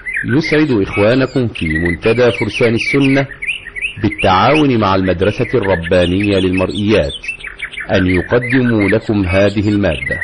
يسعد إخوانكم في منتدى فرسان السنة بالتعاون مع المدرسة الربانية للمرئيات أن يقدموا لكم هذه المادة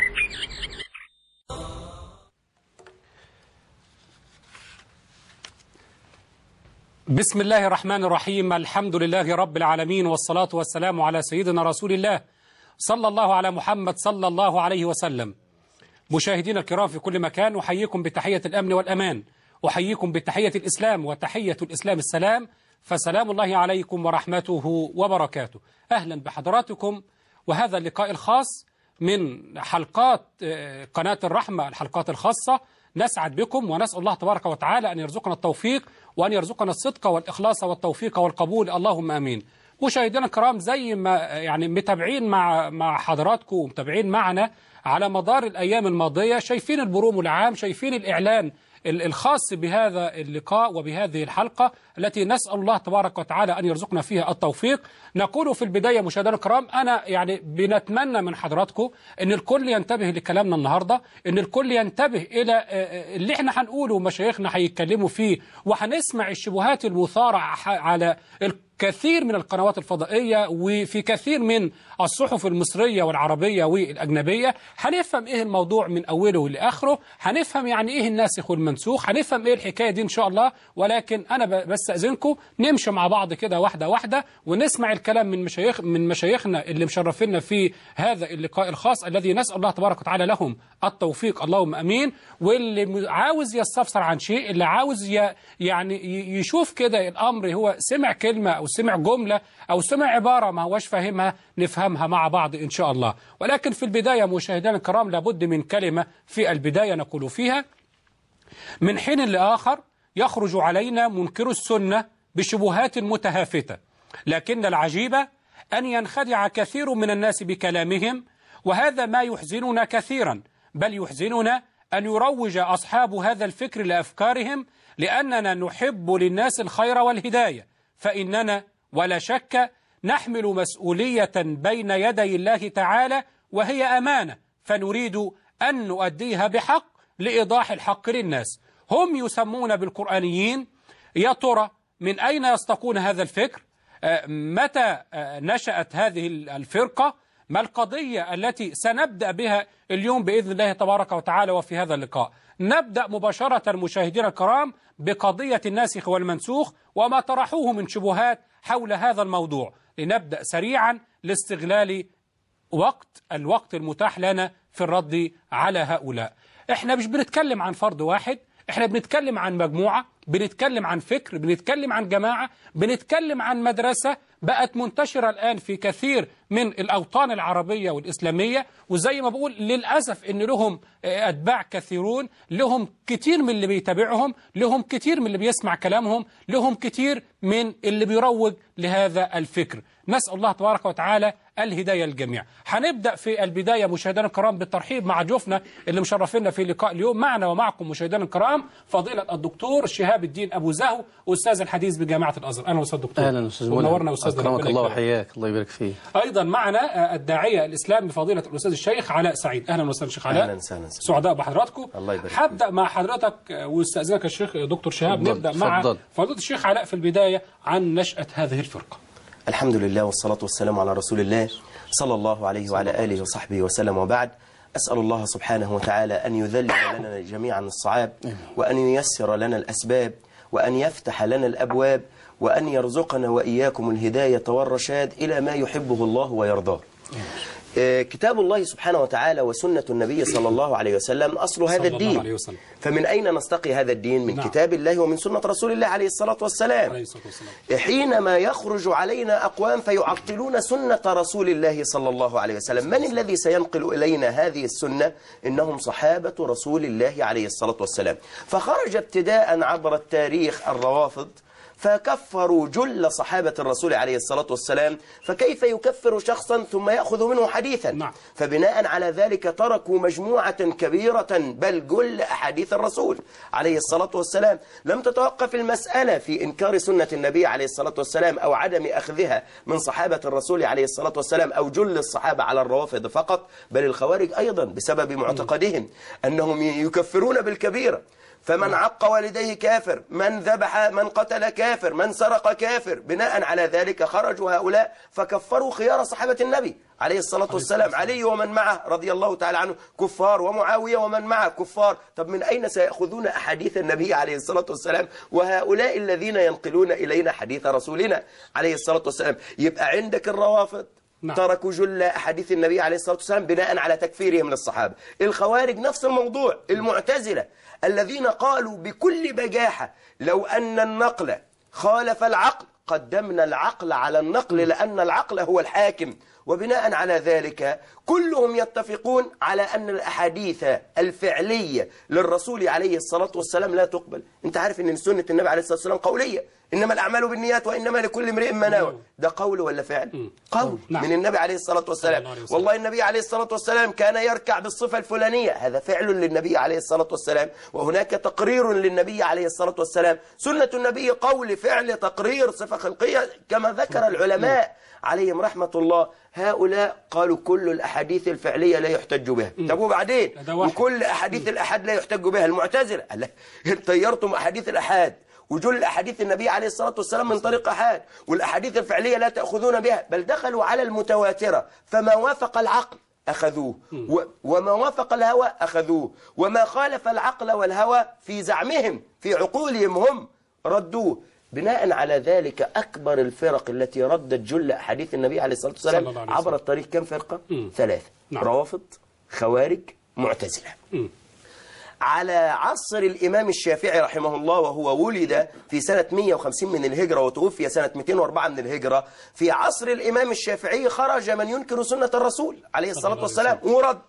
بسم الله الرحمن الرحيم الحمد لله رب العالمين والصلاة والسلام على سيدنا رسول الله صلى الله على محمد صلى الله عليه وسلم مشاهدينا الكرام في كل مكان أحييكم بتحية الأمن والأمان أحييكم بتحية الإسلام وتحية الإسلام السلام فسلام الله عليكم ورحمته وبركاته أهلا بحضراتكم وهذا اللقاء الخاص من حلقات قناة الرحمة الحلقات الخاصة نسعد بكم ونسأل الله تبارك وتعالى أن يرزقنا التوفيق وأن يرزقنا الصدق والإخلاص والتوفيق والقبول اللهم أمين مشاهدينا الكرام زي ما يعني متابعين مع مع حضراتكم ومتابعين معنا على مدار الأيام الماضية شايفين البروم العام شايفين الإعلان الخاص بهذا اللقاء وبهذه الحلقة التي نسأل الله تبارك وتعالى أن يرزقنا فيها التوفيق نقول في البداية مشاهدينا الكرام أنا يعني بنتمنى من حضراتكم أن الكل ينتبه لكلامنا النهاردة أن الكل ينتبه إلى اللي احنا هنقوله مشايخنا هيتكلموا فيه وهنسمع الشبهات المثارة على كثير من القنوات الفضائية وفي كثير من الصحف المصرية والعربية والأجنبية هنفهم إيه الموضوع من أوله لآخره هنفهم يعني إيه الناسخ والمنسوخ هنفهم إيه الحكاية دي إن شاء الله ولكن أنا بستأذنكم نمشي مع بعض كده واحدة واحدة ونسمع الكلام من مشايخ من مشايخنا اللي مشرفينا في هذا اللقاء الخاص الذي نسأل الله تبارك وتعالى لهم التوفيق اللهم أمين واللي عاوز يستفسر عن شيء اللي عاوز يعني يشوف كده الأمر هو سمع كلمة أو سمع جملة أو سمع عبارة ما هوش فاهمها نفهمها مع بعض إن شاء الله ولكن في البداية مشاهدينا الكرام لابد من كلمة في البداية نقول فيها من حين لآخر يخرج علينا منكر السنة بشبهات متهافتة لكن العجيب أن ينخدع كثير من الناس بكلامهم وهذا ما يحزننا كثيرا بل يحزننا أن يروج أصحاب هذا الفكر لأفكارهم لأننا نحب للناس الخير والهداية فإننا ولا شك نحمل مسؤولية بين يدي الله تعالى وهي أمانة فنريد أن نؤديها بحق لإيضاح الحق للناس هم يسمون بالقرآنيين يا ترى من أين يستقون هذا الفكر متى نشأت هذه الفرقة ما القضية التي سنبدأ بها اليوم بإذن الله تبارك وتعالى وفي هذا اللقاء نبدأ مباشرة مشاهدينا الكرام بقضية الناسخ والمنسوخ وما طرحوه من شبهات حول هذا الموضوع لنبدأ سريعا لاستغلال وقت الوقت المتاح لنا في الرد على هؤلاء احنا مش بنتكلم عن فرد واحد احنا بنتكلم عن مجموعة بنتكلم عن فكر بنتكلم عن جماعة بنتكلم عن مدرسة بقت منتشرة الآن في كثير من الأوطان العربية والإسلامية وزي ما بقول للأسف إن لهم أتباع كثيرون لهم كتير من اللي بيتابعهم لهم كتير من اللي بيسمع كلامهم لهم كتير من اللي بيروج لهذا الفكر نسأل الله تبارك وتعالى الهداية للجميع هنبدأ في البداية مشاهدينا الكرام بالترحيب مع ضيوفنا اللي مشرفينا في لقاء اليوم معنا ومعكم مشاهدينا الكرام فضيلة الدكتور شهاب الدين أبو زهو أستاذ الحديث بجامعة الأزهر أهلا وسهلا دكتور أهلا أستاذ منورنا أستاذ أكرمك الله وحياك الله يبارك فيك أيضا معنا الداعية الإسلامي فضيلة الأستاذ الشيخ علاء سعيد أهلا وسهلا شيخ علاء أهلا وسهلا سعداء بحضراتكم الله يبارك هبدأ مع حضرتك واستأذنك الشيخ دكتور شهاب اتفضل، نبدأ مع اتفضل. فضيلة الشيخ علاء في البداية عن نشأة هذه الفرقة الحمد لله والصلاة والسلام على رسول الله صلى الله عليه وعلى آله وصحبه وسلم وبعد أسأل الله سبحانه وتعالى أن يذلل لنا جميعا الصعاب وأن ييسر لنا الأسباب وأن يفتح لنا الأبواب وأن يرزقنا وإياكم الهداية والرشاد إلى ما يحبه الله ويرضاه آه، كتاب الله سبحانه وتعالى وسنة النبي صلى الله عليه وسلم أصل هذا صلى الله الدين عليه وسلم. فمن أين نستقي هذا الدين من نعم. كتاب الله ومن سنة رسول الله عليه الصلاة والسلام عليه الصلاة والسلام حينما يخرج علينا أقوام فيعطلون سنة رسول الله صلى الله عليه وسلم من الذي سينقل إلينا هذه السنة إنهم صحابة رسول الله عليه الصلاة والسلام فخرج ابتداء عبر التاريخ الروافض فكفروا جل صحابة الرسول عليه الصلاة والسلام فكيف يكفر شخصا ثم يأخذ منه حديثا نعم. فبناء على ذلك تركوا مجموعة كبيرة بل جل أحاديث الرسول عليه الصلاة والسلام لم تتوقف المسألة في إنكار سنة النبي عليه الصلاة والسلام أو عدم أخذها من صحابة الرسول عليه الصلاة والسلام أو جل الصحابة على الروافض فقط بل الخوارج أيضا بسبب معتقدهم أنهم يكفرون بالكبيرة فمن عق والديه كافر من ذبح من قتل كافر من سرق كافر بناء على ذلك خرجوا هؤلاء فكفروا خيار صحابة النبي عليه الصلاة والسلام علي ومن معه رضي الله تعالى عنه كفار ومعاوية ومن معه كفار طب من أين سيأخذون أحاديث النبي عليه الصلاة والسلام وهؤلاء الذين ينقلون إلينا حديث رسولنا عليه الصلاة والسلام يبقى عندك الروافض نعم. تركوا جل أحاديث النبي عليه الصلاة والسلام بناء على تكفيرهم للصحابة الخوارج نفس الموضوع المعتزلة الذين قالوا بكل بجاحة لو أن النقل خالف العقل قدمنا العقل على النقل لأن العقل هو الحاكم وبناء على ذلك كلهم يتفقون على أن الأحاديث الفعلية للرسول عليه الصلاة والسلام لا تقبل انت عارف أن سنة النبي عليه الصلاة والسلام قولية إنما الأعمال بالنيات وإنما لكل امرئ ما نوى ده قول ولا فعل قول نعم. من النبي عليه الصلاة والسلام الله عليه وسلم. والله النبي عليه الصلاة والسلام كان يركع بالصفة الفلانية هذا فعل للنبي عليه الصلاة والسلام وهناك تقرير للنبي عليه الصلاة والسلام سنة النبي قول فعل تقرير صفة خلقية كما ذكر العلماء عليهم رحمة الله هؤلاء قالوا كل الأحاديث الفعلية لا يحتج بها طب وبعدين ده واحد. وكل أحاديث الأحاد لا يحتج بها المعتزلة قال لك طيرتم أحاديث الأحاد وجل أحاديث النبي عليه الصلاة والسلام من طريق أحاد والأحاديث الفعلية لا تأخذون بها بل دخلوا على المتواترة فما وافق العقل أخذوه و- وما وافق الهوى أخذوه وما خالف العقل والهوى في زعمهم في عقولهم هم ردوه بناء على ذلك أكبر الفرق التي ردت جل أحاديث النبي عليه الصلاة صلى الله والسلام عليه وسلم. عبر الطريق كم فرقة؟ مم. ثلاثة نعم. روافض خوارج معتزلة مم. على عصر الإمام الشافعي رحمه الله وهو ولد في سنة 150 من الهجرة وتوفي سنة 204 من الهجرة في عصر الإمام الشافعي خرج من ينكر سنة الرسول عليه الصلاة الله عليه والسلام ورد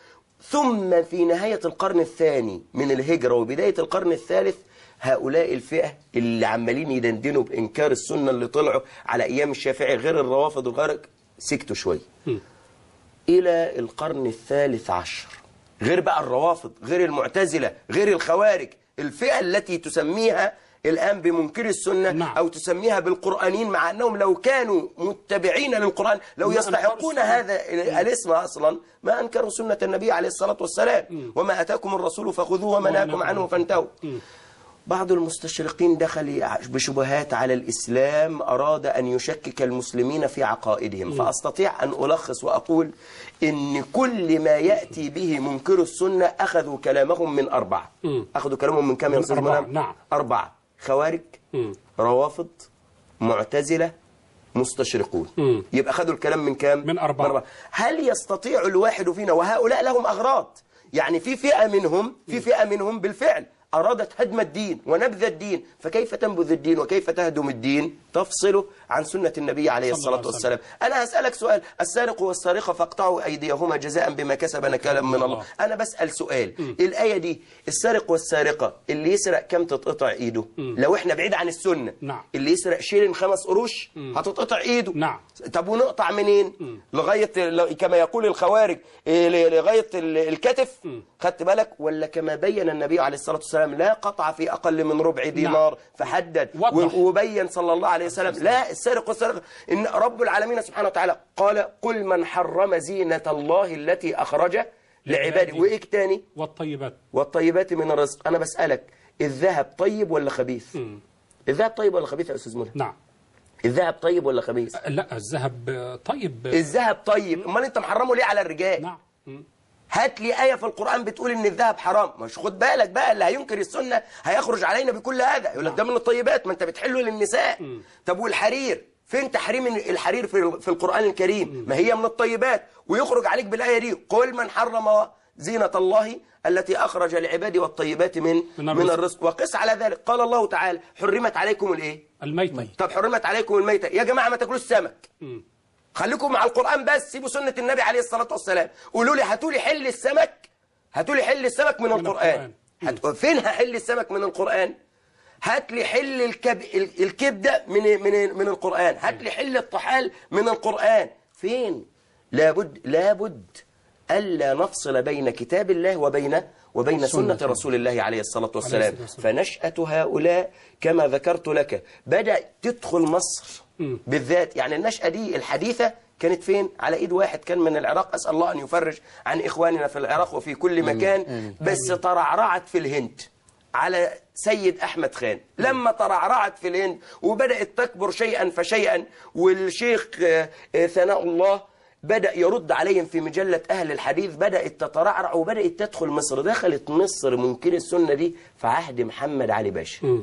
ثم في نهاية القرن الثاني من الهجرة وبداية القرن الثالث هؤلاء الفئة اللي عمالين يدندنوا بإنكار السنة اللي طلعوا على أيام الشافعي غير الروافض وغير سكتوا شوية إلى القرن الثالث عشر غير بقى الروافض غير المعتزلة غير الخوارج الفئة التي تسميها الآن بمنكر السنة نعم. أو تسميها بالقرآنين مع أنهم لو كانوا متبعين للقرآن لو ما يستحقون أنكروا هذا الاسم أصلا ما أنكروا سنة النبي عليه الصلاة والسلام وما أتاكم الرسول فخذوه وما نهاكم عنه فانتهوا بعض المستشرقين دخل بشبهات على الإسلام أراد أن يشكك المسلمين في عقائدهم فأستطيع أن ألخص وأقول إن كل ما يأتي به منكر السنة أخذوا كلامهم من أربعة مم. أخذوا كلامهم من كم يا من أستاذ أربعة، منى؟ نعم. أربعة خوارج مم. روافض معتزلة مستشرقون مم. يبقى أخذوا الكلام من كام؟ من أربعة. هل يستطيع الواحد فينا وهؤلاء لهم أغراض يعني في فئة منهم في فئة منهم بالفعل أرادت هدم الدين ونبذ الدين فكيف تنبذ الدين وكيف تهدم الدين تفصله عن سنة النبي عليه صلى الله الصلاة عليه وسلم. والسلام أنا هسألك سؤال السارق والسارقة فاقطعوا أيديهما جزاء بما كسب نكالا من الله الله. أنا بسأل سؤال الآية دي السارق والسارقة اللي يسرق كم تتقطع إيده لو إحنا بعيد عن السنة نعم. اللي يسرق شيلن خمس قروش هتتقطع إيده نعم. طب ونقطع منين لغاية ل- كما يقول الخوارج إيه، ل- لغاية ال- الكتف خدت بالك ولا كما بين النبي عليه الصلاة والسلام لا قطع في أقل من ربع دينار فحدد وضح. و- وبين صلى الله عليه وسلم لا السارق والسارقة إن رب العالمين سبحانه وتعالى قال قل من حرم زينة الله التي أخرج لعباده لعباده. وإيه تاني والطيبات والطيبات من الرزق أنا بسألك الذهب طيب ولا خبيث الذهب طيب ولا خبيث يا أستاذ منى نعم الذهب طيب ولا خبيث لا الذهب آه، طيب الذهب طيب امال انت محرمه ليه على الرجال نعم مم. هات لي آية في القرآن بتقول إن الذهب حرام مش خد بالك بقى اللي هينكر السنة هيخرج علينا بكل هذا يقول لك ده من الطيبات ما أنت بتحله للنساء طب والحرير فين تحريم الحرير في في القرآن الكريم ما هي من الطيبات ويخرج عليك بالآية دي قل من حرم زينة الله التي أخرج لعباده والطيبات من من من الرزق. الرزق وقس على ذلك قال الله تعالى حرمت عليكم الإيه الميتة طب حرمت عليكم الميتة يا جماعة ما تاكلوش سمك خليكم مع القرآن بس سيبوا سنة النبي عليه الصلاة والسلام قولوا لي هاتوا لي حل السمك هاتوا لي حل السمك من, القرآن القرآن. هت... فين هحل السمك من القرآن هات لي حل الكب... ال- الكبدة من من من القرآن هات لي حل الطحال من القرآن فين لابد لابد ألا نفصل بين كتاب الله وبين وبين سنة رسول الله عليه الصلاة والسلام الصلاة والسلام. فنشأة هؤلاء كما ذكرت لك بدأ تدخل مصر بالذات يعني النشأة دي الحديثة كانت فين على ايد واحد كان من العراق اسال الله ان يفرج عن اخواننا في العراق وفي كل مكان بس ترعرعت في الهند على سيد أحمد خان لما ترعرعت في الهند وبدأت تكبر شيئا فشيئا والشيخ آه، آه، ثناء الله بدأ يرد عليهم في مجلة أهل الحديث بدأت تترعرع وبدأت تدخل مصر دخلت مصر منكر السنة دي في عهد محمد علي باشا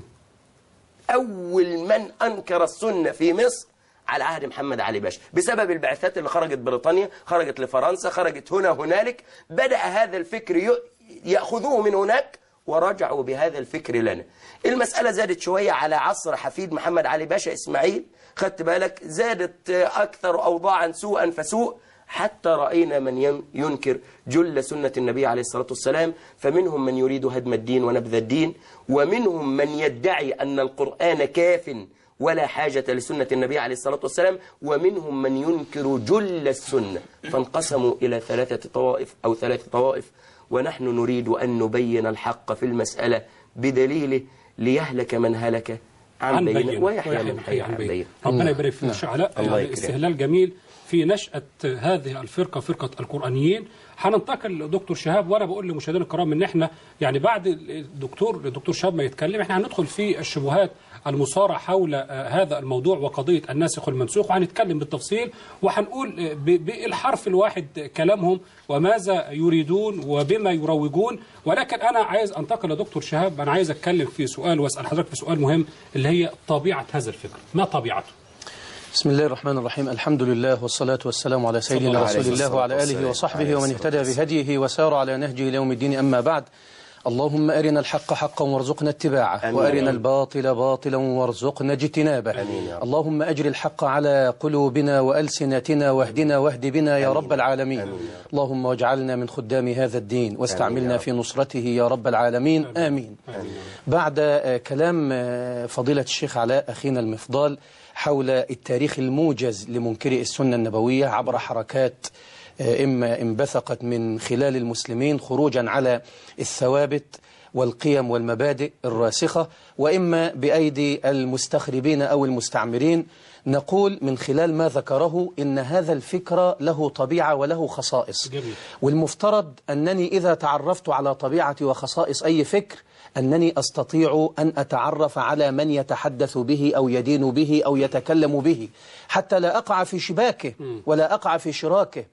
أول من أنكر السنة في مصر على عهد محمد علي باشا بسبب البعثات اللي خرجت بريطانيا خرجت لفرنسا خرجت هنا هنالك بدأ هذا الفكر ي- يأخذوه من هناك ورجعوا بهذا الفكر لنا المسألة زادت شوية على عصر حفيد محمد علي باشا إسماعيل خدت بالك زادت أكثر أوضاعا سوءا فسوء حتى رأينا من ين- ينكر جل سنة النبي عليه الصلاة والسلام فمنهم من يريد هدم الدين ونبذ الدين ومنهم من يدعي أن القرآن كاف ولا حاجة لسنة النبي عليه الصلاة والسلام ومنهم من ينكر جل السنة فانقسموا إلى ثلاثة طوائف أو ثلاث طوائف ونحن نريد أن نبين الحق في المسألة بدليله ليهلك من هلك عن, عن بينه بينه ويحيى من حي عن بينه ربنا يبارك فيك شعلاء الله يعني يكرمك. استهلال جميل في نشأة هذه الفرقة فرقة القرآنيين هننتقل لدكتور شهاب وانا بقول لمشاهدينا الكرام ان احنا يعني بعد الدكتور الدكتور شهاب ما يتكلم احنا هندخل في الشبهات المصارعة حول آه، هذا الموضوع وقضية الناسخ والمنسوخ وهنتكلم بالتفصيل وهنقول آه، ب- بالحرف الواحد كلامهم وماذا يريدون وبما يروجون ولكن انا عايز انتقل لدكتور شهاب انا عايز اتكلم في سؤال واسال حضرتك في سؤال مهم اللي هي طبيعة هذا الفكر ما طبيعته بسم الله الرحمن الرحيم الحمد لله والصلاة والسلام على صلى الله سيدنا عليه رسول الله وسلم. وعلى آله والسلام. وصحبه عليه ومن الصلاة اهتدى بهديه وسار على نهجه ليوم الدين أما بعد اللهم أرنا الحق حقا وارزقنا اتباعه آمين. وأرنا الباطل باطلا وارزقنا اجتنابه آمين يا رب. اللهم أجر الحق على قلوبنا وألسنتنا واهدنا واهد بنا يا رب العالمين آمين يا رب. اللهم واجعلنا من خدام هذا الدين آمين واستعملنا يا في نصرته يا رب العالمين آمين بعد آه، كلام آه، فضيلة الشيخ علاء أخينا المفضال حول التاريخ الموجز لمنكري السنة النبوية عبر حركات آه، إما انبثقت من خلال المسلمين خروجا على الثوابت والقيم والمبادئ الراسخة وإما بأيدي المستخربين أو المستعمرين نقول من خلال ما ذكره إن هذا الفكر له طبيعة وله خصائص جميل. والمفترض أنني إذا تعرفت على طبيعة وخصائص أي فكر أنني أستطيع أن أتعرف على من يتحدث به أو يدين به أو يتكلم به حتى لا أقع في شباكه ولا أقع في شراكه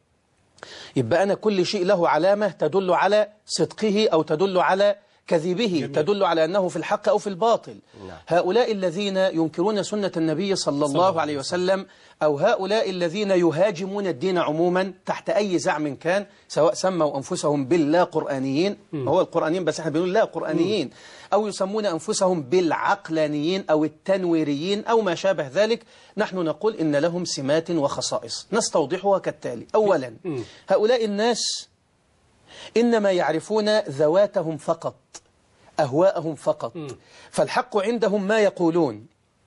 يبقى أنا كل شيء له علامة تدل على صدقه أو تدل على كذبه جميل. تدل على أنه في الحق أو في الباطل نعم. هؤلاء الذين ينكرون سنة النبي صلى الله عليه وسلم أو هؤلاء الذين يهاجمون الدين عموما تحت أي زعم كان سواء سموا أنفسهم باللا قرآنيين هو القرآنيين بس احنا بنقول لا قرآنيين أو يسمون أنفسهم بالعقلانيين أو التنويريين أو ما شابه ذلك نحن نقول إن لهم سمات وخصائص نستوضحها كالتالي أولا هؤلاء الناس إنما يعرفون ذواتهم فقط أهواءهم فقط فالحق عندهم ما يقولون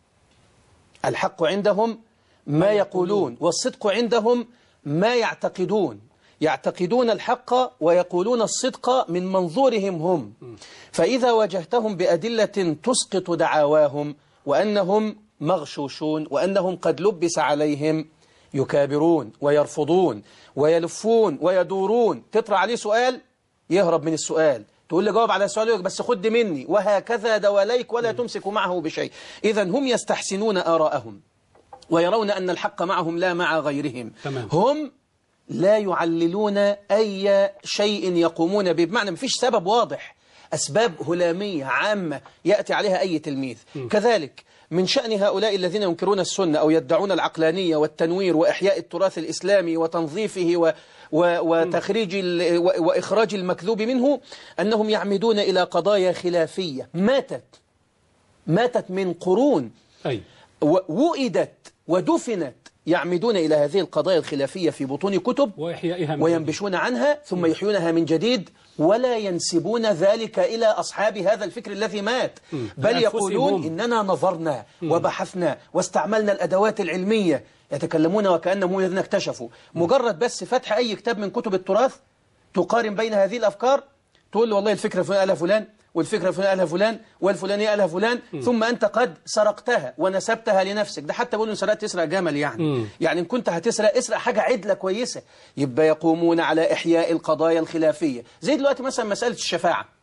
الحق عندهم ما يقولون والصدق عندهم ما يعتقدون يعتقدون الحق ويقولون الصدق من منظورهم هم فإذا واجهتهم بأدلة تسقط دعاواهم وأنهم مغشوشون وأنهم قد لبس عليهم يكابرون ويرفضون ويلفون ويدورون تطرح عليه سؤال يهرب من السؤال تقول لي جاوب على السؤال يقول لك بس خد مني وهكذا دواليك ولا تمسك معه بشيء إذا هم يستحسنون آراءهم ويرون أن الحق معهم لا مع غيرهم تمام. هم لا يعللون أي شيء يقومون به بمعنى مفيش سبب واضح أسباب هلامية عامة يأتي عليها أي تلميذ كذلك من شأن هؤلاء الذين ينكرون السنة أو يدعون العقلانية والتنوير وإحياء التراث الإسلامي وتنظيفه و و وتخريج ال- و- وإخراج المكذوب منه أنهم يعمدون إلى قضايا خلافية ماتت ماتت من قرون أي ووئدت ودفنت يعمدون إلى هذه القضايا الخلافية في بطون كتب وإحيائها من وينبشون عنها ثم يحيونها من جديد ولا ينسبون ذلك إلى أصحاب هذا الفكر الذي مات بل بأنفسهم يقولون هم. إننا نظرنا وبحثنا واستعملنا الأدوات العلمية يتكلمون وكأنهم هم الذين اكتشفوا مجرد بس فتح أي كتاب من كتب التراث تقارن بين هذه الأفكار تقول له والله الفكرة فلان قالها فلان والفكرة فلان قالها فلان والفلانية قالها فلان ثم أنت قد سرقتها ونسبتها لنفسك ده حتى بيقولوا إن سرقت تسرق جمل يعني يعني إن كنت هتسرق اسرق حاجة عدلة كويسة يبقى يقومون على إحياء القضايا الخلافية زي دلوقتي مثلا مسألة الشفاعة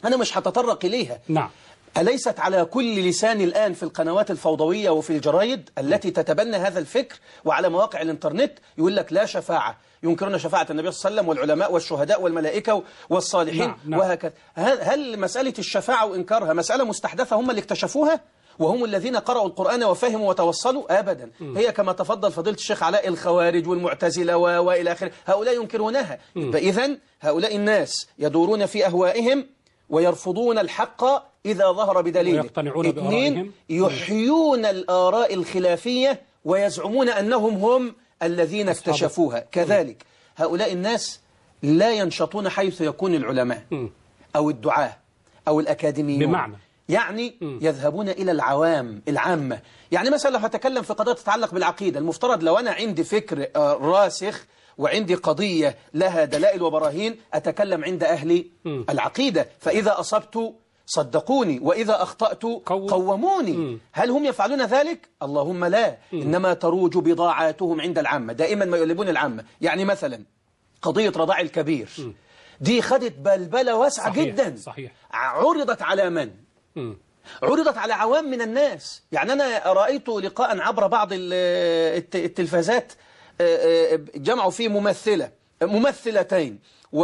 أنا مش هتطرق إليها نعم أليست على كل لسان الآن في القنوات الفوضوية وفي الجرايد التي تتبنى هذا الفكر وعلى مواقع الإنترنت يقول لك لا شفاعة ينكرون شفاعة النبي صلى الله عليه وسلم والعلماء والشهداء والملائكة والصالحين نعم، نعم. وهكذا هل, هل مسألة الشفاعة وإنكارها مسألة مستحدثة هم اللي اكتشفوها وهم الذين قرأوا القرآن وفهموا وتوصلوا أبدا هي كما تفضل فضيلة الشيخ علاء الخوارج والمعتزلة و- وإلى آخره هؤلاء ينكرونها فإذا هؤلاء الناس يدورون في أهوائهم ويرفضون الحق إذا ظهر بدليله ويقتنعون اثنين بآرائهم. يحيون الآراء الخلافية ويزعمون أنهم هم الذين اكتشفوها كذلك هؤلاء الناس لا ينشطون حيث يكون العلماء أو الدعاة أو الأكاديميون بمعنى؟ يعني يذهبون إلى العوام العامة يعني مثلا لو هتكلم في قضايا تتعلق بالعقيدة المفترض لو أنا عندي فكر آه، راسخ وعندي قضية لها دلائل وبراهين أتكلم عند أهل العقيدة فإذا أصبت صدقوني وإذا أخطأت قو- قوموني هل هم يفعلون ذلك؟ اللهم لا إنما تروج بضاعاتهم عند العامة دائما ما يقلبون العامة يعني مثلا قضية رضاع الكبير دي خدت بلبلة واسعة صحيح، جدا صحيح. عرضت على من؟ مم. عرضت على عوام من الناس يعني أنا رأيت لقاء عبر بعض ال- الت- التلفازات آه، آه، جمعوا فيه ممثلة ممثلتين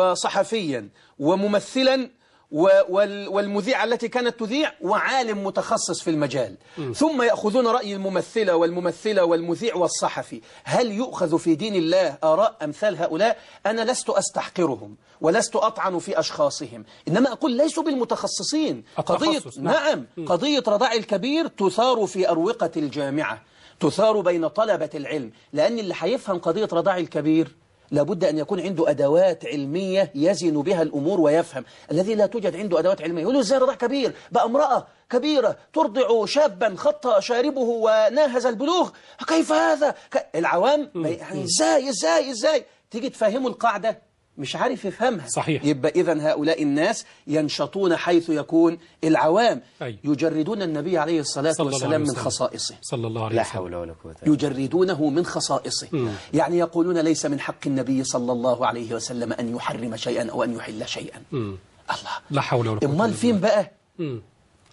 وصحفيا وممثلا و- وال- والمذيعة التي كانت تذيع وعالم متخصص في المجال ثم يأخذون رأي الممثلة والممثلة والمذيع والصحفي هل يؤخذ في دين الله آراء أمثال هؤلاء أنا لست أستحقرهم ولست أطعن في أشخاصهم إنما أقول ليسوا بالمتخصصين قضية التخصص، نعم. نعم قضية رضاع الكبير تثار في أروقة الجامعة تثار بين طلبة العلم لأن اللي هيفهم قضية رضاع الكبير لابد أن يكون عنده أدوات علمية يزن بها الأمور ويفهم الذي لا توجد عنده أدوات علمية يقول له إزاي رضاع كبير بقى امرأة كبيرة ترضع شابا خط شاربه وناهز البلوغ كيف هذا ك- العوام ما- يعني إزاي إزاي إزاي تيجي تفهمه القاعدة مش عارف يفهمها صحيح. يبقى إذا هؤلاء الناس ينشطون حيث يكون العوام أي. يجردون النبي عليه الصلاة صلى الله والسلام عليه من وسلم. خصائصه صلى الله عليه لا وسلم حول ولا قوة إلا يجردونه من خصائصه يعني يقولون ليس من حق النبي صلى الله عليه وسلم أن يحرم شيئا أو أن يحل شيئا الله لا حول ولا قوة امال إلا فين بقى مم.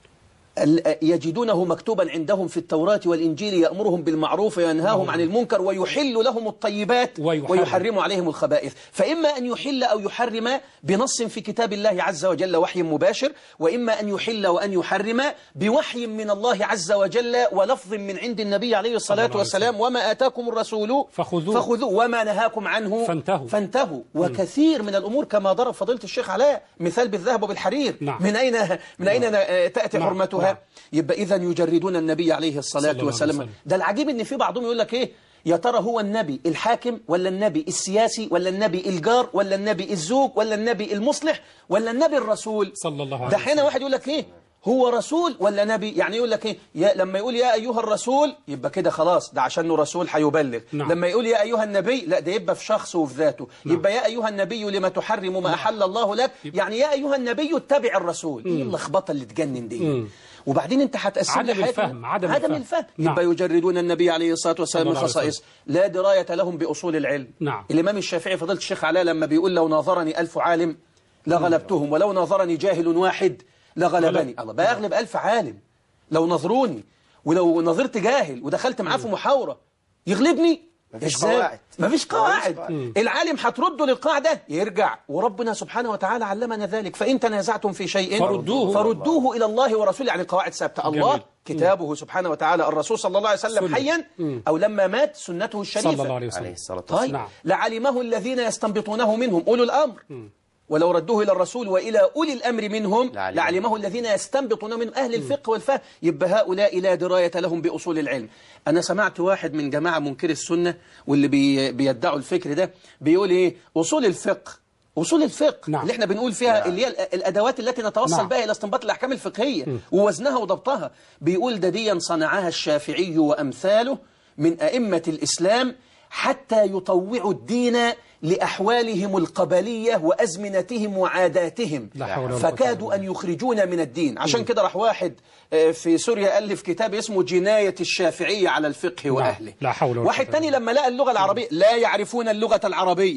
ال- يجدونه مكتوبا عندهم في التوراة والإنجيل يأمرهم بالمعروف وينهاهم عن المنكر ويحل لهم الطيبات ويحرم. ويحرم عليهم الخبائث فإما أن يحل أو يحرم بنص في كتاب الله عز وجل وحي مباشر وإما أن يحل وأن يحرم بوحي من الله عز وجل ولفظ من عند النبي عليه الصلاة الله عليه والسلام وما آتاكم الرسول فخذوه. فخذوه وما نهاكم عنه فانتهوا. فانتهوا وكثير من الأمور كما ضرب فضيلة الشيخ علاء مثال بالذهب وبالحرير نعم. من أين من أين آه، تأتي نعم. حرمتها نعم. يبقى إذا يجردون النبي عليه صلى الصلاة الله عليه والسلام وسلم. ده العجيب ان في بعضهم يقول لك ايه يا ترى هو النبي الحاكم ولا النبي السياسي ولا النبي الجار ولا النبي الزوج ولا النبي المصلح ولا النبي الرسول صلى الله عليه ده حين وسلم. واحد يقول لك ايه هو رسول ولا نبي يعني يقول لك ايه يا لما يقول يا ايها الرسول يبقى كده خلاص ده عشانه رسول هيبلغ نعم. لما يقول يا ايها النبي لا ده يبقى في شخصه وفي ذاته يبقى يا ايها النبي لما تحرم ما احل الله لك يعني يا ايها النبي اتبع الرسول ايه اللخبطه اللي تجنن دي وبعدين انت هتقسم عدم لي حياتنا- الفهم، عدم عدم الفهم. الفهم نعم. يبقى يجردون النبي عليه الصلاه والسلام صلى من الله عليه خصائص لا درايه لهم باصول العلم نعم. الامام الشافعي فضيله الشيخ علاء لما بيقول لو ناظرني ألف عالم لغلبتهم ولو ناظرني جاهل واحد لغلبني الله بقى أغلب ألف عالم لو نظروني ولو نظرت جاهل ودخلت معاه في محاورة يغلبني مفيش إزاي؟ قواعد. مفيش قواعد قواعد. العالم هترده للقاعدة يرجع وربنا سبحانه وتعالى علمنا ذلك فإن تنازعتم في شيء فردوه. فردوه إلى الله ورسوله يعني قواعد ثابتة الله جميل. كتابه سبحانه وتعالى الرسول صلى الله عليه وسلم سنة. حيا أو لما مات سنته الشريفة صلى الله عليه عليه وسلم الصلاة والسلام طيب نعم. لعلمه الذين يستنبطونه منهم أولو الأمر ولو ردوه إلى الرسول وإلى أولي الأمر منهم لعلمه. لعلمه الذين يستنبطون من أهل الفقه والفهم يبقى هؤلاء لا دراية لهم بأصول العلم أنا سمعت واحد من جماعة منكر السنة واللي بي بيدعوا الفكر ده بيقول إيه أصول الفقه أصول الفقه نعم. اللي احنا بنقول فيها اللي هي الأ- الأدوات التي نتوصل نعم. بها إلى استنباط الأحكام الفقهية ووزنها وضبطها بيقول ده ديا صنعها الشافعي وأمثاله من أئمة الإسلام حتى يطوعوا الدين لأحوالهم القبلية وأزمنتهم وعاداتهم لا حول ولا قوة إلا فكادوا أن يخرجونا من الدين عشان كده راح واحد آه، في سوريا ألف كتاب اسمه جناية الشافعية على الفقه وأهله لا حول ولا واحد قوة تاني إلا لما لقى اللغة العربية لا يعرفون اللغة العربية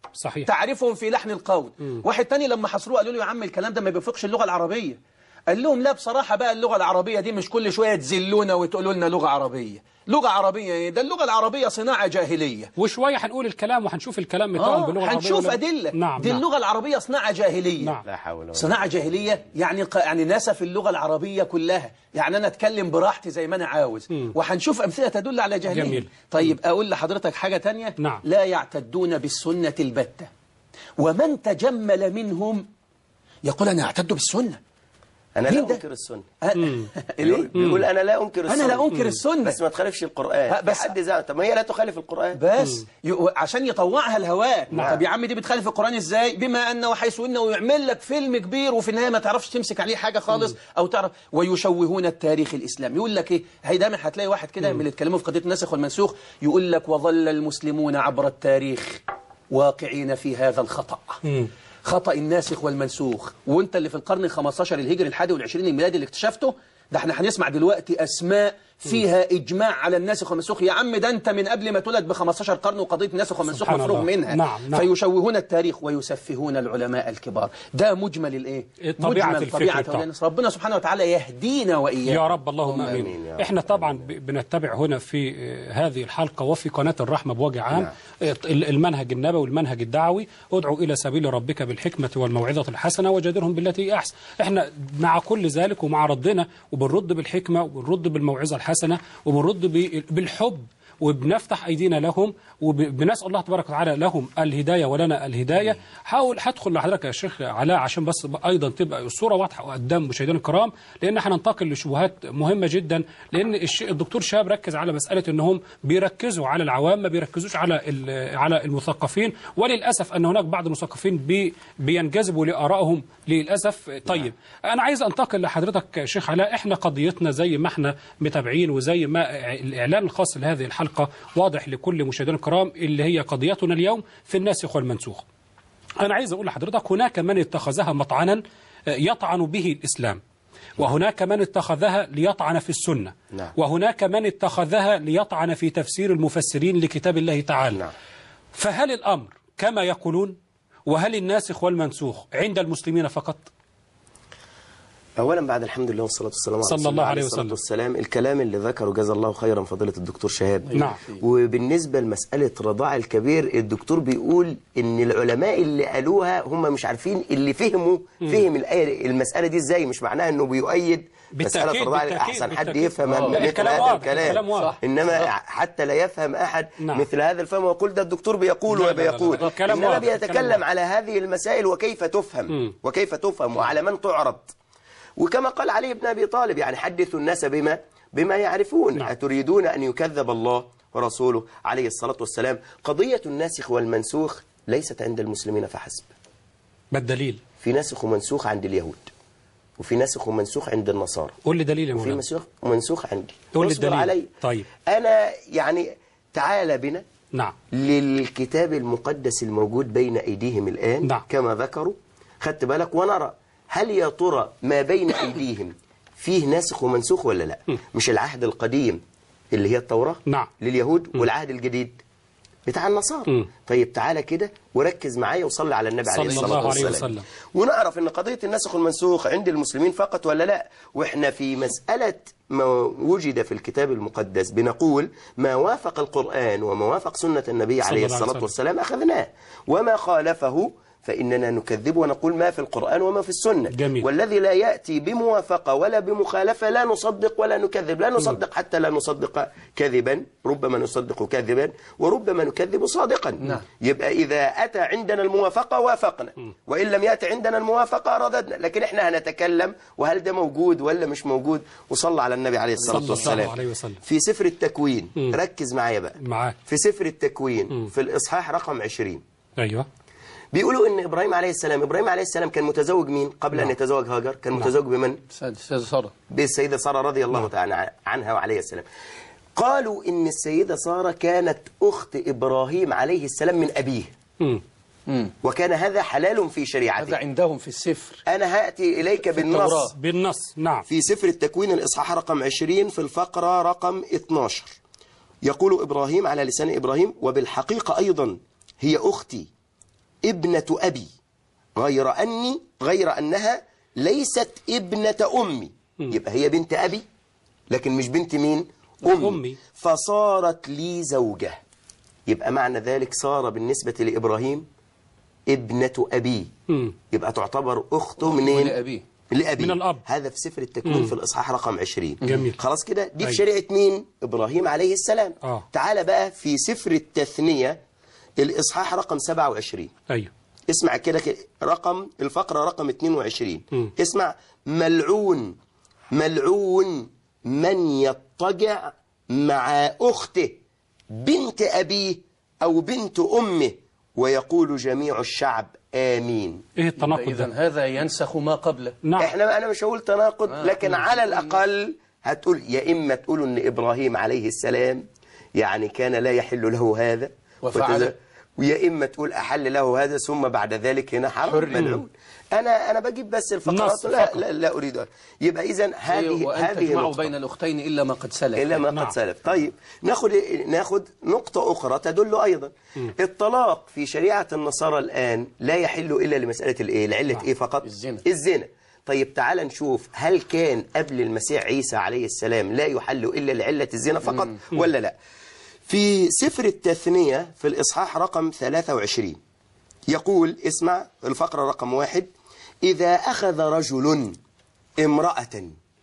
صحيح. تعرفهم في لحن القول واحد تاني لما حصروه قالوا له يا عم الكلام ده ما بيفقش اللغة العربية قال لهم لا بصراحة بقى اللغة العربية دي مش كل شوية تذلونا وتقولوا لنا لغة عربية لغة عربية ايه ده اللغة العربية صناعة جاهلية وشوية هنقول الكلام وهنشوف الكلام بتاعهم باللغة اه العربية هنشوف ولا- أدلة نعم دي نعم. اللغة العربية صناعة جاهلية نعم. لا حول ولا صناعة جاهلية يعني ق- يعني نسف اللغة العربية كلها يعني أنا أتكلم براحتي زي ما أنا عاوز وهنشوف أمثلة تدل على جاهلية جميل. طيب أقول لحضرتك حاجة تانية نعم. لا يعتدون بالسنة البتة ومن تجمل منهم يقول أنا أعتد بالسنة انا مين لا ده؟ انكر السنه أ- بيقول, ليه؟ بيقول انا لا انكر أنا السنه لا أنكر السنة بس ما تخالفش القران ها، بس- بس حد زعل طب ما هي لا تخالف القران بس ي- عشان يطوعها الهواء نعم. طب يا عم دي بتخالف القرآن ازاي بما انه حيث انه يعمل لك فيلم كبير وفي النهايه ما تعرفش تمسك عليه حاجه خالص او تعرف ويشوهون التاريخ الاسلامي يقول لك ايه هي دايما هتلاقي واحد كده من اللي اتكلموا في قضيه الناسخ والمنسوخ يقول لك وظل المسلمون عبر التاريخ واقعين في هذا الخطأ خطأ الناسخ والمنسوخ وانت اللي في القرن ال 15 الهجري الحادي والعشرين الميلادي اللي اكتشفته ده احنا هنسمع دلوقتي اسماء فيها اجماع على الناسخ والمنسوخ يا عم ده انت من قبل ما تولد ب 15 قرن وقضيه الناسخ والمنسوخ سبحان مفروغ الله. منها نعم، نعم. فيشوهون التاريخ ويسفهون العلماء الكبار ده مجمل الايه طبيعة مجمل الفكر طبيعه بتاعه. أولياء الناس. ربنا سبحانه وتعالى يهدينا واياكم يا رب اللهم آمين امين يا رب. احنا طبعا ب- بنتبع هنا في آه، هذه الحلقه وفي قناه الرحمه بوجه عام نعم. آه، ال- المنهج النبوي والمنهج الدعوي ادعو الى سبيل ربك بالحكمه والموعظه الحسنه وجادلهم بالتي هي احسن احنا مع كل ذلك ومع ردنا وبنرد بالحكمه وبنرد بالموعظه الحسنه وبنرد ب- بالحب وبنفتح ايدينا لهم وبنسال الله تبارك وتعالى لهم الهدايه ولنا الهدايه حاول هدخل لحضرتك يا شيخ علاء عشان بس ايضا تبقى الصوره واضحه قدام مشاهدينا الكرام لان هننتقل لشبهات مهمه جدا لان الش- الدكتور شهاب ركز على مساله انهم بيركزوا على العوام ما بيركزوش على ال- على المثقفين وللاسف ان هناك بعض المثقفين بي بينجذبوا لارائهم للاسف طيب انا عايز انتقل لحضرتك يا شيخ علاء احنا قضيتنا زي ما احنا متابعين وزي ما الاعلان الخاص لهذه الحلقه واضح لكل مشاهدينا الكرام اللي هي قضيتنا اليوم في الناسخ والمنسوخ أنا عايز أقول لحضرتك هناك من اتخذها مطعنا آه، يطعن به الإسلام وهناك من اتخذها ليطعن في السنة نعم. وهناك من اتخذها ليطعن في تفسير المفسرين لكتاب الله تعالى نعم. فهل الأمر كما يقولون وهل الناسخ والمنسوخ عند المسلمين فقط اولا بعد الحمد لله والصلاه والسلام على صلى رسول الله عليه الصلاة وسلم. والسلام الكلام اللي ذكره جزا الله خيرا فضيله الدكتور شهاب نعم. وبالنسبه لمساله رضاع الكبير الدكتور بيقول ان العلماء اللي قالوها هم مش عارفين اللي فهموا فهم الايه المساله دي ازاي مش معناها انه بيؤيد بالتأكيد، مساله رضاع بالتأكيد، احسن حد بالتأكيد. يفهم آه. مثل الكلام هذا واضح، الكلام الكلام واضح. انما حتى لا يفهم احد نعم. مثل هذا الفهم ويقول ده الدكتور بيقول لا، لا، لا، لا. وبيقول الكلام انما واضح، الكلام بيتكلم واضح. على هذه المسائل وكيف تفهم وكيف تفهم وعلى من تعرض وكما قال علي بن أبي طالب يعني حدثوا الناس بما بما يعرفون نعم. أتريدون أن يكذب الله ورسوله عليه الصلاة والسلام قضية الناسخ والمنسوخ ليست عند المسلمين فحسب ما الدليل في ناسخ ومنسوخ عند اليهود وفي ناسخ ومنسوخ عند النصارى قول لي دليل يا وفي مولانا منسوخ ومنسوخ عندي قول لي اصبر الدليل. علي طيب. أنا يعني تعال بنا نعم للكتاب المقدس الموجود بين أيديهم الآن نعم. كما ذكروا خدت بالك ونرى هل يا ترى ما بين أيديهم فيه ناسخ ومنسوخ ولا لا مش العهد القديم اللي هي التوراة نعم. لليهود والعهد الجديد بتاع النصارى مم. طيب تعالى كده وركز معايا وصلي على النبي عليه صلى الصلاة الله عليه والسلام وسلم. ونعرف ان قضية النسخ والمنسوخ عند المسلمين فقط ولا لا واحنا في مسألة ما وجد في الكتاب المقدس بنقول ما وافق القرآن وما وافق سنة النبي صلى عليه الله عليه الصلاة وسلم. والسلام أخذناه وما خالفه فإننا نكذب ونقول ما في القرآن وما في السنة جميل. والذي لا يأتي بموافقة ولا بمخالفة لا نصدق ولا نكذب لا نصدق حتى لا نصدق كذبا ربما نصدق كذبا وربما نكذب صادقا نعم. يبقى إذا أتى عندنا الموافقة وافقنا وإن لم يأتي عندنا الموافقة رددنا لكن إحنا هنتكلم وهل ده موجود ولا مش موجود وصلى على النبي عليه الصلاة صلى الله والسلام عليه وسلم. في سفر التكوين ركز معايا بقى معاك في سفر التكوين في الإصحاح رقم 20 أيوه بيقولوا ان ابراهيم عليه السلام ابراهيم عليه السلام كان متزوج مين قبل ان يتزوج هاجر كان متزوج بمن سيد سارة بالسيده ساره رضي الله تعالى عنها وعليه السلام قالوا ان السيده ساره كانت اخت ابراهيم عليه السلام من ابيه مم. وكان هذا حلال في هذا شريعته عندهم في السفر انا هاتي اليك بالنص التوراة. بالنص نعم في سفر التكوين الإصحاح رقم 20 في الفقرة رقم 12 يقول إبراهيم على لسان إبراهيم وبالحقيقة أيضا هي أختي ابنة أبي غير أني غير أنها ليست ابنة أمي يبقى هي بنت أبي لكن مش بنت مين أمي, أمي. فصارت لي زوجة يبقى معنى ذلك صار بالنسبة لإبراهيم ابنة أبيه مم. يبقى تعتبر أخته منين لأبيه. لأبيه من الأب. هذا في سفر التكوين في الإصحاح رقم 20 جميل. خلاص كده دي في أيوة. شريعة مين إبراهيم عليه السلام آه. تعال بقى في سفر التثنية الإصحاح رقم 27 أيوه اسمع كده كده، رقم الفقرة رقم 22 مم. اسمع ملعون ملعون من يضطجع مع أخته بنت أبيه أو بنت أمه ويقول جميع الشعب آمين إيه التناقض إذا ده هذا ينسخ ما قبله نعم احنا انا مش هقول تناقض لكن على الاقل هتقول يا اما تقولوا ان ابراهيم عليه السلام يعني كان لا يحل له هذا وفعل. وتز- ويا اما تقول احل له هذا ثم بعد ذلك هنا حرم حر. ملعون انا انا بجيب بس نص الفقرات لا, فقط. لا لا اريد أن- يبقى اذا هذه وأن هذه تجمعوا نقطة. بين الأختين إلا ما قد سلف إلا ما نعم. قد سلف طيب ناخد ناخد نقطة أخرى تدل أيضا الطلاق في شريعة النصارى الآن لا يحل إلا لمسألة الإيه لعلة إيه فقط الزنا. الزنا طيب تعال نشوف هل كان قبل المسيح عيسى عليه السلام لا يحل إلا لعلة الزنا فقط ولا لا في سفر التثنية في الإصحاح رقم 23 يقول اسمع الفقرة رقم واحد إذا أخذ رجل امرأة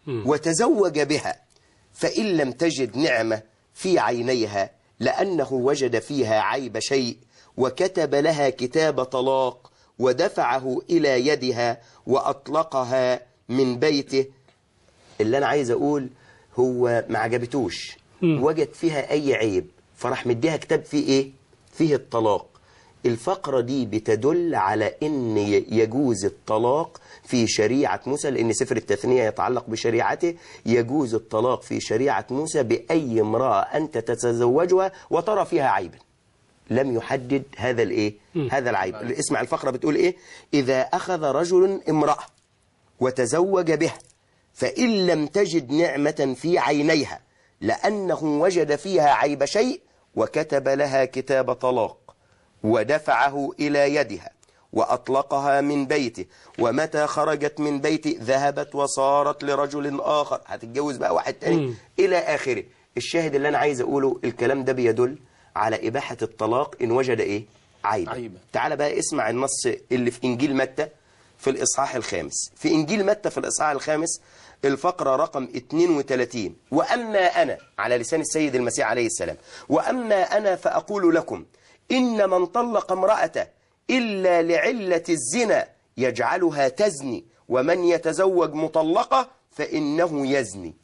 وتزوج بها فإن لم تجد نعمة في عينيها لأنه وجد فيها عيب شيء وكتب لها كتاب طلاق ودفعه إلى يدها وأطلقها من بيته اللي أنا عايز أقول هو ما عجبتوش وجد فيها أي عيب فراح مديها كتاب فيه إيه؟ فيه الطلاق الفقرة دي بتدل على أن ي- يجوز الطلاق في شريعة موسى لأن سفر التثنية يتعلق بشريعته يجوز الطلاق في شريعة موسى بأي امرأة أنت تتزوجها وترى فيها عيبا لم يحدد هذا الايه هذا العيب اسمع الفقرة بتقول ايه إذا أخذ رجل امرأة وتزوج بها فإن لم تجد نعمة في عينيها لأنه وجد فيها عيب شيء وكتب لها كتاب طلاق ودفعه إلى يدها وأطلقها من بيته ومتى خرجت من بيته ذهبت وصارت لرجل آخر هتتجوز بقى واحد تاني إلى آخره الشاهد اللي أنا عايز أقوله الكلام ده بيدل على إباحة الطلاق إن وجد إيه عيبا عيبا. تعال بقى اسمع النص اللي في إنجيل متى في الإصحاح الخامس في إنجيل متى في الإصحاح الخامس الفقرة رقم 32 وأما أنا على لسان السيد المسيح عليه السلام وأما أنا فأقول لكم إن من طلق امرأته إلا لعلة الزنا يجعلها تزني ومن يتزوج مطلقة فإنه يزني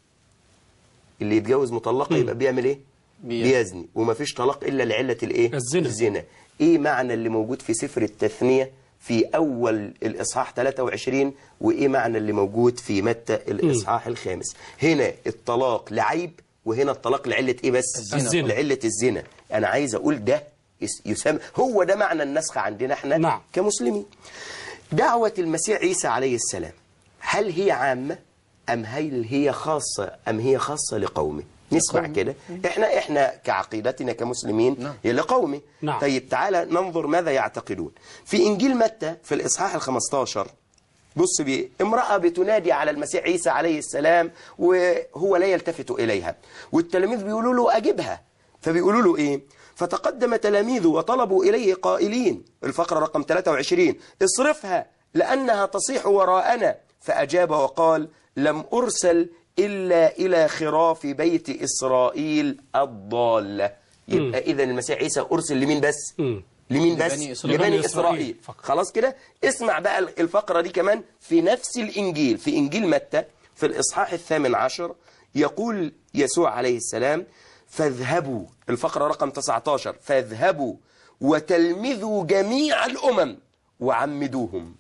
اللي يتجوز مطلقة يبقى بيعمل إيه؟ بيزني. بيزني ومفيش طلاق إلا لعلة الإيه؟ الزنا. الزنا إيه معنى اللي موجود في سفر التثنية في أول الإصحاح 23 وإيه معنى اللي موجود في متى الإصحاح الخامس هنا الطلاق لعيب وهنا الطلاق لعلة إيه بس الزنا. لعلة الزنا أنا عايز أقول ده يس- يسمى هو ده معنى النسخ عندنا احنا نعم. كمسلمين دعوة المسيح عيسى عليه السلام هل هي عامة أم هل هي خاصة أم هي خاصة لقومه نسمع كده احنا احنا كعقيدتنا كمسلمين نعم. هي لقومه نعم. طيب تعالى ننظر ماذا يعتقدون في إنجيل متى في الإصحاح الخمستاشر بص بيه امرأة بتنادي على المسيح عيسى عليه السلام وهو لا يلتفت إليها والتلاميذ بيقولوا له أجبها فبيقولوا له إيه فتقدم تلاميذه وطلبوا إليه قائلين الفقرة رقم 23 اصرفها لأنها تصيح وراءنا فأجاب وقال لم أرسل إلا إلى خراف بيت إسرائيل الضالة يبقى إذا المسيح عيسى أرسل لمين بس مم. لمين بس لبني إسرائيل. لبني لبني إسرائيل إسرائيل فقط. خلاص كده اسمع بقى الفقرة دي كمان في نفس الإنجيل في إنجيل متى في الإصحاح الثامن عشر يقول يسوع عليه السلام فاذهبوا الفقرة رقم 19 فاذهبوا وتلمذوا جميع الأمم وعمدوهم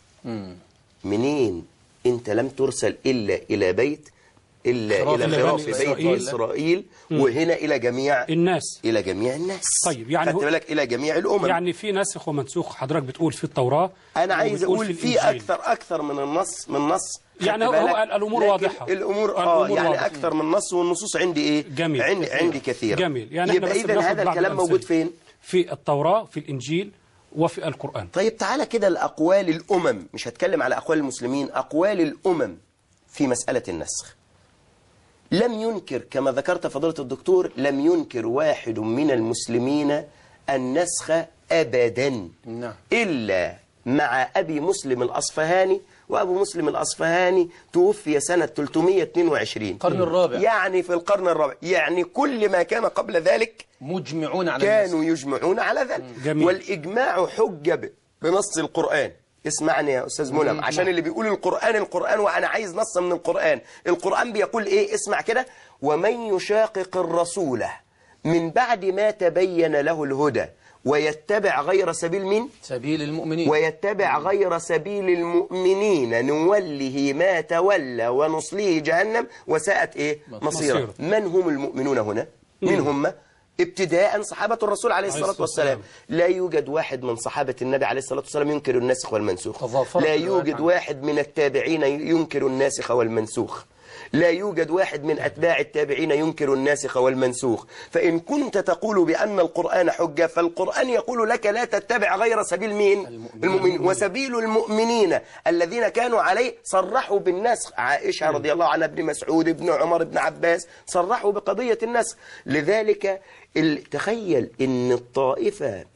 منين انت لم ترسل إلا إلى بيت إلا خراف إلى بني خراف بيت إسرائيل. إسرائيل وهنا إلى جميع الناس إلى جميع الناس طيب، يعني خدت هو- بالك إلى جميع الأمم يعني في ناسخ ومنسوخ حضرتك بتقول في التوراة انا عايز وبتقول اقول في الإنجيل. اكثر اكثر من النص من نص يعني خدت هو- هو بالك؟ قال الأمور لكن واضحة. الامور اه الأمور يعني واضحة. اكثر من نص والنصوص عندي ايه جميل. عندي كثير. عندي كثير جميل. يعني احنا يبقى بس اذا بناخد هذا بعض الكلام الأمثلة. موجود فين في التوراة في الإنجيل وفي القرآن طيب تعالى كده الأقوال الأمم مش هتكلم على أقوال المسلمين أقوال الأمم في مسألة النسخ لم ينكر كما ذكرت فضيلة الدكتور لم ينكر واحد من المسلمين النسخ أبدا نعم. إلا مع أبي مسلم الأصفهاني وأبو مسلم الأصفهاني توفي سنة 322 القرن الرابع يعني في القرن الرابع يعني كل ما كان قبل ذلك مجمعون على النسخ. كانوا يجمعون على ذلك جميل. والإجماع حجة ب- بنص القرآن اسمعني يا أستاذ منى عشان اللي بيقول القرآن القرآن وأنا عايز نص من القرآن القرآن بيقول إيه اسمع كده ومن يشاقق الرسول من بعد ما تبين له الهدى ويتبع غير سبيل من سبيل المؤمنين ويتبع غير سبيل المؤمنين نوله ما تولى ونصليه جهنم وساءت ايه مصيرا مصيرا. من هم المؤمنون هنا من هم ابتداء صحابة الرسول عليه الصلاة الصلاة والسلام لا يوجد واحد من صحابة النبي عليه الصلاة والسلام ينكر الناسخ والمنسوخ تظافرت لا الروايات يوجد عنه. واحد من التابعين ينكر الناسخ والمنسوخ لا يوجد واحد من أتباع التابعين ينكر الناسخ والمنسوخ فإن كنت تقول بأن القرآن حجة فالقرآن يقول لك لا تتبع غير سبيل مين المؤمنين وسبيل المؤمنين الذين كانوا عليه صرحوا بالنسخ عائشة رضي الله عنها ابن مسعود ابن عمر ابن عباس صرحوا بقضية النسخ لذلك ال- تخيل ان الطائفة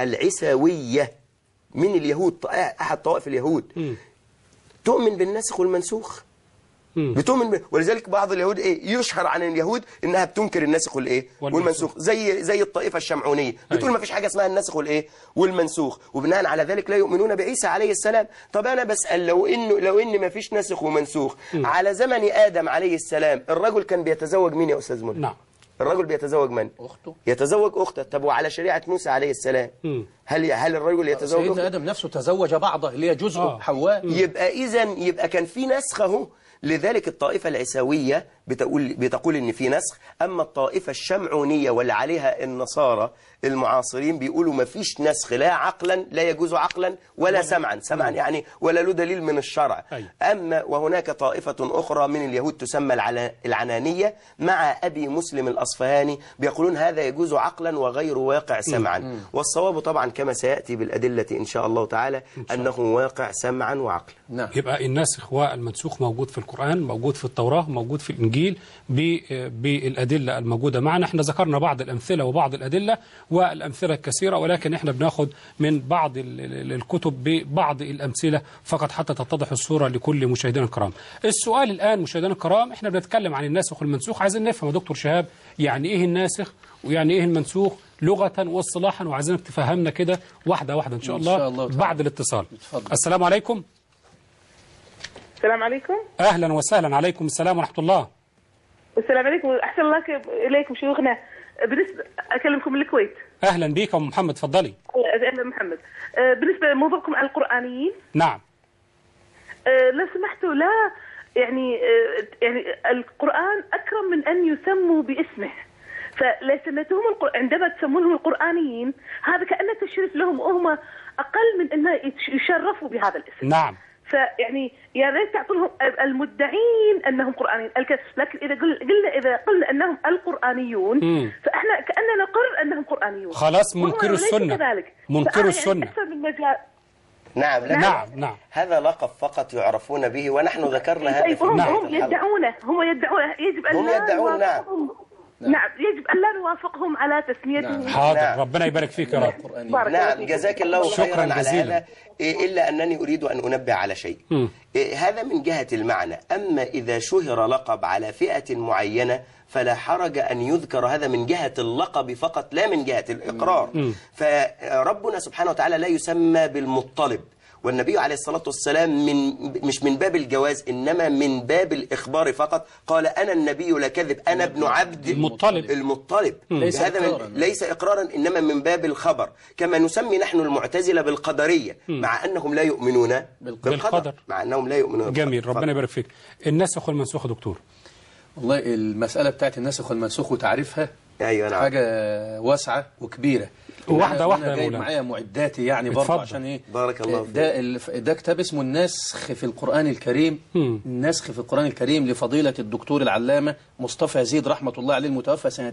العساوية من اليهود ط- أحد طوائف اليهود تؤمن بالنسخ والمنسوخ مم. بتؤمن ب... ولذلك بعض اليهود ايه يشهر عن اليهود انها بتنكر الناسخ والايه والمنسوخ. والمنسوخ زي زي الطائفه الشمعونيه بتقول أيوة. ما فيش حاجه اسمها الناسخ والايه والمنسوخ وبناء على ذلك لا يؤمنون بعيسى عليه السلام طب انا بسال لو انه لو ان ما فيش ناسخ ومنسوخ على زمن ادم عليه السلام الرجل كان بيتزوج مين يا استاذ منى نعم الرجل بيتزوج من أخته يتزوج اخته طب وعلى شريعه موسى عليه السلام مم. هل هل الرجل يتزوج سيدنا اخته آدم نفسه تزوج بعضه اللي هي جزء آه. حواء يبقى اذا يبقى كان في نسخ اهو لذلك الطائفة العساوية بتقول بتقول ان في نسخ اما الطائفة الشمعونية واللي عليها النصارى المعاصرين بيقولوا ما فيش نسخ لا عقلا لا يجوز عقلا ولا سمعا سمعا يعني ولا له دليل من الشرع أيوة. اما وهناك طائفة اخرى من اليهود تسمى العلا- العنانية مع ابي مسلم الاصفهاني بيقولون هذا يجوز عقلا وغير واقع سمعا والصواب طبعا كما سيأتي بالأدلة إن شاء الله تعالى أنه واقع سمعا وعقلا نعم يبقى الناسخ والمنسوخ موجود في القرآن موجود في التوراة موجود في الإنجيل ب- بالأدلة الموجودة معنا احنا ذكرنا بعض الأمثلة وبعض الأدلة والأمثلة الكثيرة ولكن احنا بناخد من بعض ال- ال- الكتب ببعض الأمثلة فقط حتى تتضح الصورة لكل مشاهدينا الكرام السؤال الآن مشاهدينا الكرام احنا بنتكلم عن الناسخ والمنسوخ عايزين نفهم يا دكتور شهاب يعني ايه الناسخ ويعني ايه المنسوخ لغة واصطلاحا وعايزينك تفهمنا كده واحدة واحدة إن شاء إن الله, شاء الله تعالى. بعد الاتصال اتفضل. السلام عليكم السلام عليكم اهلا وسهلا عليكم السلام ورحمه الله والسلام عليكم احسن الله ك- اليكم شيوخنا بالنسبه اكلمكم من الكويت اهلا بك يا ام محمد تفضلي اهلا محمد آه، بالنسبه لموضوعكم على القرانيين نعم آه، لو سمحتوا لا يعني آه، يعني القران اكرم من ان يسموا باسمه فلا سميتهم القر... عندما تسمونهم القرانيين هذا كانه تشريف لهم وهم اقل من ان يتش- يشرفوا بهذا الاسم نعم فيعني يا ريت تعطونهم المدعين انهم قرانيين الك- لكن اذا قل- قلنا اذا قلنا انهم القرانيون مم. فاحنا كاننا نقر انهم قرانيون خلاص وهم منكروا ليس السنة. كذلك منكروا فأنا السنة. يعني اكثر من مجال نعم لا نعم نعم هذا لقب فقط يعرفون به ونحن ذكرنا هذا طيب في هم, نعم. بداية هم الحلقة. يدعونه هم يدعونه يجب ان هم لا يدعون، نعم. نوافقهم نعم يجب ان لا نوافقهم على تسميتهم نعم. حاضر نعم. ربنا يبارك فيك يا رب القرآنية. بارك الله نعم فيكم. جزاك الله شكراً خيرا على جزيلاً. هذا إيه، إلا أنني أريد أن أنبه على شيء مم. إيه، هذا من جهة المعنى أما إذا شهر لقب على فئة معينة فلا حرج أن يذكر هذا من جهة اللقب فقط لا من جهة الإقرار فربنا سبحانه وتعالى لا يسمى بالمطلب والنبي عليه الصلاة والسلام من مش من باب الجواز إنما من باب الإخبار فقط قال أنا النبي لا كذب أنا ابن عبد المطلب. المطلب ليس هذا من إقراراً. ليس إقرارا إنما من باب الخبر كما نسمي نحن المعتزلة بالقدرية مع أنهم لا يؤمنون بالقدر. بالقدر. مع أنهم لا يؤمنون جميل بالقدر. ربنا يبارك فيك الناسخ والمنسوخ يا دكتور والله المسألة بتاعت الناسخ والمنسوخ وتعريفها ايوه نعم حاجة واسعة وكبيرة واحدة أنا- واحدة أنا يا جايب مولانا. معايا معداتي يعني برضه اتفضل. عشان ايه بارك الله فيك. ده الف- ده كتاب اسمه النسخ في القرآن الكريم مم. النسخ في القرآن الكريم لفضيلة الدكتور العلامة مصطفى يزيد رحمة الله عليه المتوفى سنة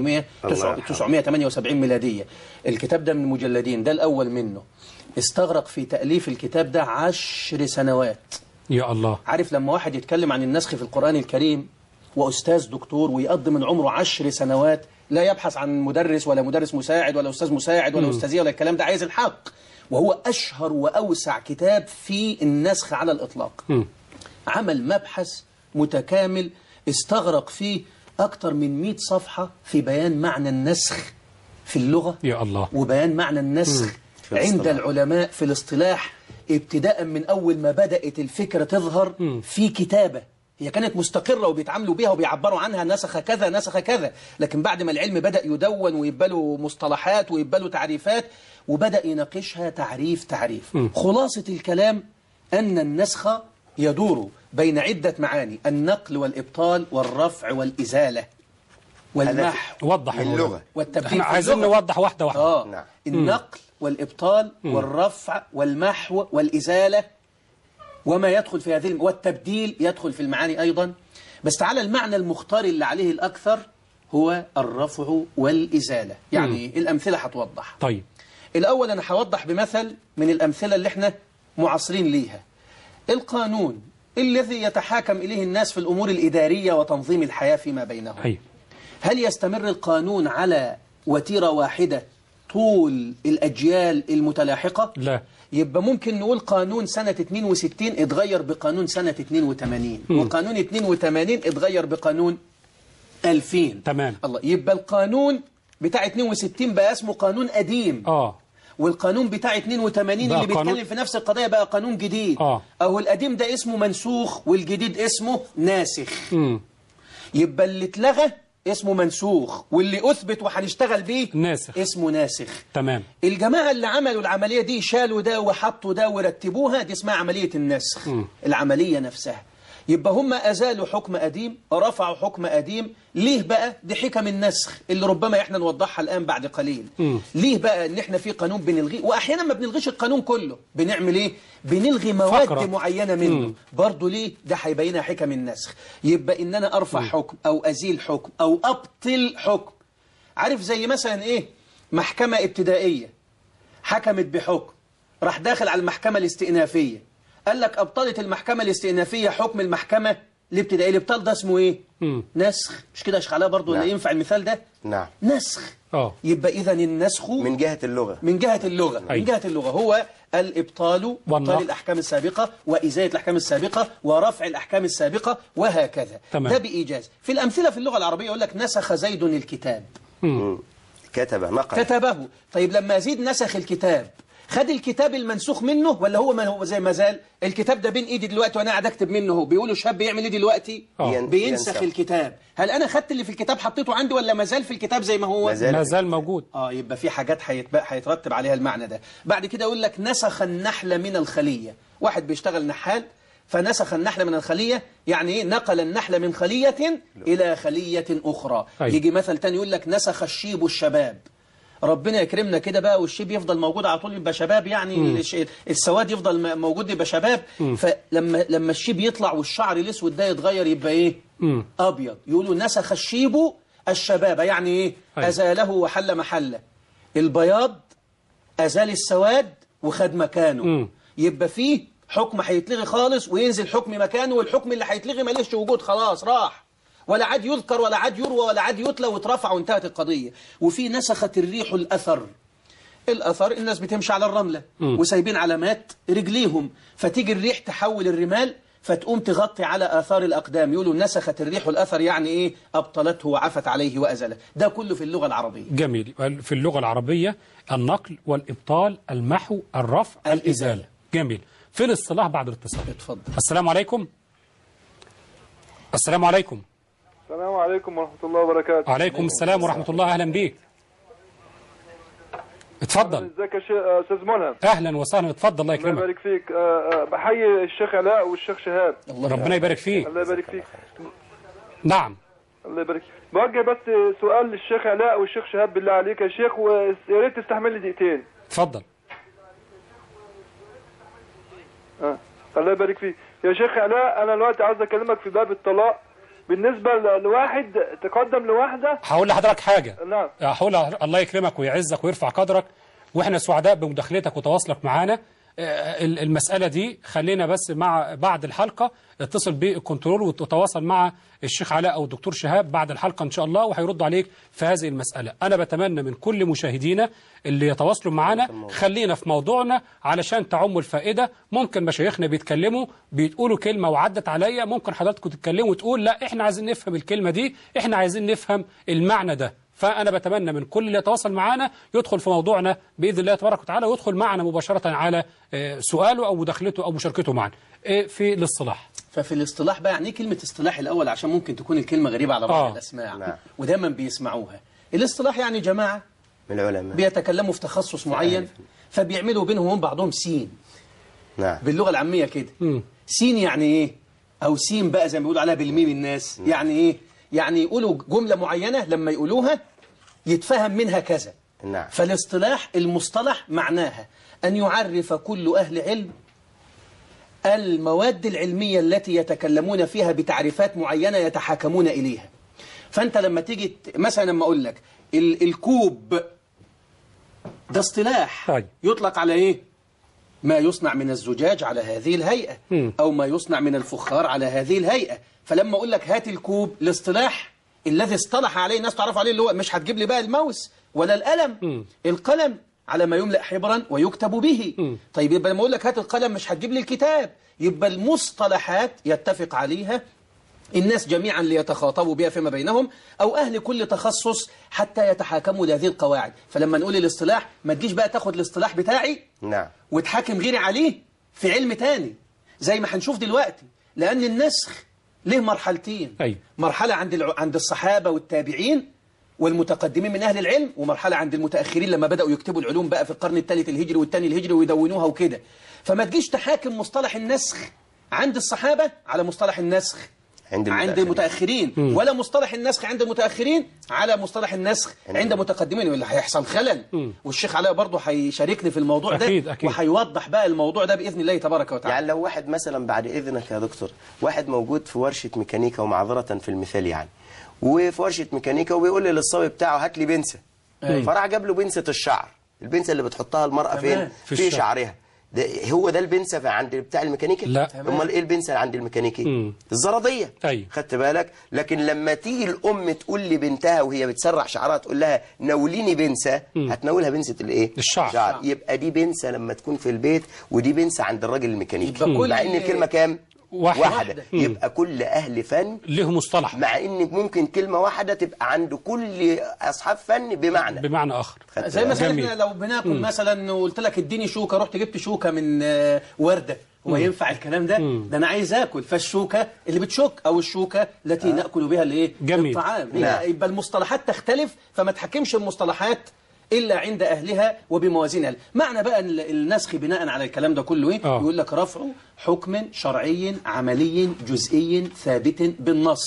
1878 ميلادية الكتاب ده من مجلدين ده الأول منه استغرق في تأليف الكتاب ده عشر سنوات يا الله عارف لما واحد يتكلم عن النسخ في القرآن الكريم وأستاذ دكتور ويقضي من عمره عشر سنوات لا يبحث عن مدرس ولا مدرس مساعد ولا أستاذ مساعد ولا أستاذية ولا الكلام ده عايز الحق وهو أشهر وأوسع كتاب في النسخ على الإطلاق مم. عمل مبحث متكامل استغرق فيه أكثر من 100 صفحة في بيان معنى النسخ في اللغة يا الله وبيان معنى النسخ في عند الاصطلاح. العلماء في الاصطلاح ابتداء من أول ما بدأت الفكرة تظهر في كتابة هي كانت مستقرة وبيتعاملوا بيها وبيعبروا عنها نسخ كذا نسخ كذا لكن بعد ما العلم بدأ يدون ويبقى له مصطلحات ويبقى له تعريفات وبدأ يناقشها تعريف تعريف خلاصة الكلام أن النسخ يدور بين عدة معاني النقل والإبطال والرفع والإزالة والمحو وضح يا مولانا. اللغة. والتبديل احنا في عايزين اللغة. نوضح واحدة واحدة آه نعم. النقل والإبطال والرفع والمحو والإزالة وما يدخل في هذه الم... والتبديل يدخل في المعاني أيضا بس تعالى المعنى المختار اللي عليه الأكثر هو الرفع والإزالة يعني الأمثلة هتوضح طيب الأول أنا هوضح بمثل من الأمثلة اللي احنا معاصرين ليها القانون الذي يتحاكم إليه الناس في الأمور الإدارية وتنظيم الحياة فيما بينهم أيوة هل يستمر القانون على وتيرة واحدة طول الأجيال المتلاحقة؟ لا يبقى ممكن نقول قانون سنة 62 اتغير بقانون سنة 82 وقانون 82 اتغير بقانون 2000 تمام. الله يبقى القانون بتاع 62 بقى اسمه قانون قديم اه والقانون بتاع 82 بقى اللي قانون- بيتكلم في نفس القضية بقى قانون جديد آه. أو القديم ده اسمه منسوخ والجديد اسمه ناسخ امم يبقى اللي اتلغى اسمه منسوخ واللي أثبت وهنشتغل بيه ناسخ. اسمه ناسخ تمام الجماعة اللي عملوا العملية دي شالوا ده وحطوا ده ورتبوها دي اسمها عملية النسخ العملية نفسها يبقى هم أزالوا حكم قديم رفعوا حكم قديم ليه بقى دي حكم النسخ اللي ربما احنا نوضحها الآن بعد قليل ليه بقى ان احنا في قانون بنلغيه وأحيانا ما بنلغيش القانون كله بنعمل ايه بنلغي مواد فقرة. معينة منه برضه ليه ده هيبينها حكم النسخ يبقى ان انا ارفع حكم او ازيل حكم او ابطل حكم عارف زي مثلا ايه محكمة ابتدائية حكمت بحكم راح داخل على المحكمة الاستئنافية قال لك أبطلت المحكمة الاستئنافية حكم المحكمة الابتدائية الابطال ده اسمه ايه مم. نسخ مش كده يا شيخ علاء برضه ولا نعم. ينفع المثال ده نعم نسخ اه يبقى إذا النسخ من جهة اللغة من جهة اللغة أي. من جهة اللغة هو الإبطال والنقل. إبطال الأحكام السابقة وإزالة الأحكام السابقة ورفع الأحكام السابقة وهكذا تمام. ده بإيجاز في الأمثلة في اللغة العربية يقول لك نسخ زيد الكتاب مم. كتب نقل كتبه طيب لما زيد نسخ الكتاب خد الكتاب المنسوخ منه ولا هو ما هو زي ما زال الكتاب ده بين ايدي دلوقتي وانا قاعد اكتب منه هو بيقولوا شاب بيعمل ايه دلوقتي آه. ين- بينسخ ينسخ. الكتاب هل انا خدت اللي في الكتاب حطيته عندي ولا ما زال في الكتاب زي ما هو ما زال ما زال موجود اه يبقى في حاجات هيتبقى هيترتب عليها المعنى ده بعد كده يقول لك نسخ النحل من الخلية واحد بيشتغل نحال فنسخ النحل من الخلية يعني ايه نقل النحل من خلية إلى خلية أخرى أيوة. يجي مثل تاني يقول لك نسخ الشيب الشباب ربنا يكرمنا كده بقى والشيب يفضل موجود على طول يبقى شباب يعني الش- السواد يفضل م- موجود يبقى شباب فلما لما الشيب يطلع والشعر الاسود ده يتغير يبقى ايه مم. ابيض يقولوا نسخ الشيب الشباب يعني ايه أيوة. ازاله وحل محله البياض ازال السواد وخد مكانه مم. يبقى فيه حكم هيتلغي خالص وينزل حكم مكانه والحكم اللي هيتلغي ماليش وجود خلاص راح ولا عاد يذكر ولا عاد يروى ولا عاد يتلى واترفع وانتهت القضية وفي نسخت الريح الأثر الأثر الناس بتمشي على الرملة وسايبين علامات رجليهم فتيجي الريح تحول الرمال فتقوم تغطي على آثار الأقدام يقولوا نسخت الريح الأثر يعني إيه أبطلته وعفت عليه وأزله ده كله في اللغة العربية جميل في اللغة العربية النقل والإبطال المحو الرفع الإزالة. الإزالة جميل في الاصطلاح بعد الاتصال اتفضل السلام عليكم السلام عليكم السلام عليكم ورحمة الله وبركاته وعليكم السلام ورحمة الله أهلا بيك اتفضل ازيك يا شيخ- آه، استاذ ملهم أهلا وسهلا اتفضل الله الله يكرمك يبارك فيك آه، آه، بحيي الشيخ علاء والشيخ شهاب ربنا يبارك فيك الله يبارك فيك نعم الله يبارك فيك. بوجه بس سؤال للشيخ علاء والشيخ شهاب بالله عليك يا شيخ ويا ريت تستحمل لي دقيقتين اتفضل اه الله يبارك فيك يا شيخ علاء انا دلوقتي عايز اكلمك في باب الطلاق بالنسبه ل- لواحد تقدم لواحده هقول لحضرتك حاجة نعم هقول الله يكرمك ويعزك ويرفع قدرك واحنا سعداء بمداخلتك وتواصلك معانا آه، ال- المسألة دي خلينا بس مع بعد الحلقة اتصل بالكنترول وتتواصل مع الشيخ علاء أو الدكتور شهاب بعد الحلقة إن شاء الله وهيردوا عليك في هذه المسألة أنا بتمنى من كل مشاهدينا اللي يتواصلوا معنا خلينا في موضوعنا علشان تعم الفائدة ممكن مشايخنا بيتكلموا بيقولوا كلمة وعدت عليا ممكن حضراتكم تتكلموا وتقول لا احنا عايزين نفهم الكلمة دي احنا عايزين نفهم المعنى ده فأنا بتمنى من كل اللي يتواصل معنا يدخل في موضوعنا بإذن الله تبارك وتعالى ويدخل معنا مباشرة على آه، سؤاله أو مداخلته أو مشاركته معنا آه، في الاصطلاح ففي الاصطلاح بقى يعني ايه كلمة اصطلاح الأول عشان ممكن تكون الكلمة غريبة على بعض آه. الأسماع نعم. ودايما بيسمعوها الاصطلاح يعني جماعة من العلماء بيتكلموا في تخصص معين فبيعملوا بينهم وبين بعضهم سين نعم باللغة العامية كده مم. سين يعني ايه او سين بقى زي ما بيقولوا عليها بالميم الناس يعني ايه يعني يقولوا جملة معينة لما يقولوها يتفهم منها كذا نعم فالاصطلاح المصطلح معناها أن يعرف كل أهل علم المواد العلمية التي يتكلمون فيها بتعريفات معينة يتحاكمون إليها فأنت لما تيجي ت- مثلا لما أقول لك ال- الكوب ده اصطلاح طيب. يطلق على إيه؟ ما يصنع من الزجاج على هذه الهيئة مم. أو ما يصنع من الفخار على هذه الهيئة فلما أقول لك هات الكوب الاصطلاح الذي اصطلح عليه الناس تعرف عليه اللي هو مش هتجيب لي بقى الماوس ولا القلم مم. القلم على ما يملأ حبرا ويكتب به مم. طيب يبقى لما أقول لك هات القلم مش هتجيب لي الكتاب يبقى المصطلحات يتفق عليها الناس جميعا ليتخاطبوا بها فيما بينهم أو أهل كل تخصص حتى يتحاكموا لهذه القواعد فلما نقول الاصطلاح ما تجيش بقى تاخد الاصطلاح بتاعي نعم وتحاكم غيري عليه في علم تاني زي ما هنشوف دلوقتي لأن النسخ له مرحلتين أيوة. مرحلة عند الع- عند الصحابة والتابعين والمتقدمين من أهل العلم ومرحلة عند المتأخرين لما بدأوا يكتبوا العلوم بقى في القرن الثالث الهجري والثاني الهجري ويدونوها وكده فما تجيش تحاكم مصطلح النسخ عند الصحابة على مصطلح النسخ عند عند المتأخرين. المتأخرين ولا مصطلح النسخ عند المتأخرين على مصطلح النسخ عند المتقدمين واللي هيحصل خلل والشيخ علاء برضه هيشاركني في الموضوع ده أكيد، أكيد. وهيوضح بقى الموضوع ده بإذن الله تبارك وتعالى يعني لو واحد مثلا بعد إذنك يا دكتور واحد موجود في ورشة ميكانيكا ومعذرة في المثال يعني وفي ورشة ميكانيكا وبيقول لي للصبي بتاعه هات لي بنسة أيوة. فراح جاب له بنسة الشعر البنسة اللي بتحطها المرأة تمام. فين في في, الشعر. شعرها ده هو ده البنسة في عند بتاع الميكانيكي لا. امال ايه البنسة عند الميكانيكي مم. الزرادية أيوة. خدت بالك لكن لما تيجي الام تقول لبنتها وهي بتسرح شعرها تقول لها ناوليني بنسة هتناولها بنسة الايه الشعر. يبقى دي بنسة لما تكون في البيت ودي بنسة عند الراجل الميكانيكي يبقى كل- مع ان الكلمة كام واحدة. واحدة مم. يبقى كل اهل فن له مصطلح مع ان ممكن كلمة واحدة تبقى عند كل اصحاب فن بمعنى بمعنى آخر خدت زي بالك؟ مثلا جميل. احنا لو بناكل مثلا وقلت لك اديني شوكه رحت جبت شوكه من آه، ورده هو ينفع الكلام ده ده انا عايز اكل فالشوكه اللي بتشك او الشوكه التي ناكل بها الايه جميل. الطعام نعم. يبقى- يبقى المصطلحات تختلف فما تحكمش المصطلحات إلا عند أهلها وبموازينها معنى بقى ال- النسخ بناء على الكلام ده كله إيه؟ آه. يقول لك رفع حكم شرعي عملي جزئي ثابت بالنص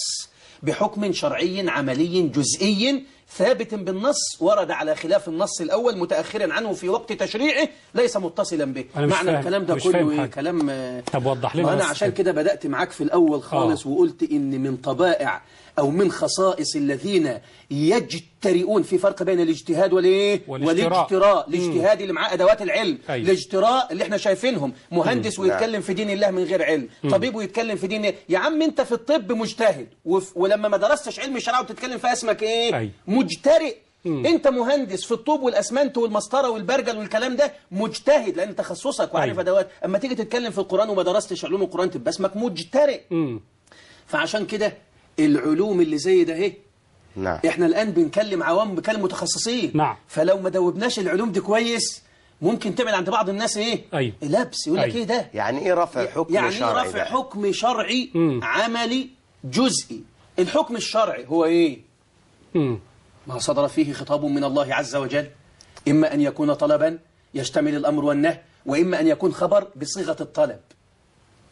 بحكم شرعي عملي جزئي ثابت بالنص ورد على خلاف النص الأول متأخرا عنه في وقت تشريعه ليس متصلا به أنا مش معنى فاهم- الكلام ده مش فاهم كله إيه؟ حاجة. كلام آه، طب وضح لنا وأنا بس عشان كده. كده بدأت معاك في الأول خالص آه. وقلت إن من طبائع أو من خصائص الذين يجترئون في فرق بين الاجتهاد والإيه؟ والاجتراء. والاجتراء الاجتهاد اللي معاه أدوات العلم أيوة. الاجتراء اللي احنا شايفينهم مهندس ويتكلم في دين الله من غير علم طبيب ويتكلم في دين يا عم انت في الطب مجتهد وف... ولما ما درستش علم الشرع وتتكلم في اسمك ايه أيوة. مجترئ انت مهندس في الطوب والاسمنت والمسطره والبرجل والكلام ده مجتهد لان تخصصك وعارف أيوة. ادوات اما تيجي تتكلم في القران وما درستش علوم القران تبقى اسمك مجترئ مم. فعشان كده العلوم اللي زي ده اهي نعم احنا الان بنكلم عوام بنكلم متخصصين نعم. فلو ما دوبناش العلوم دي كويس ممكن تبعد عند بعض الناس ايه أيوة. لبس يقول لك أيوة. ايه ده يعني ايه رفع حكم يعني شرعي ايه رفع بقى؟ حكم شرعي مم. عملي جزئي الحكم الشرعي هو ايه مم. ما صدر فيه خطاب من الله عز وجل إما أن يكون طلبا يشتمل الأمر والنهي وإما أن يكون خبر بصيغة الطلب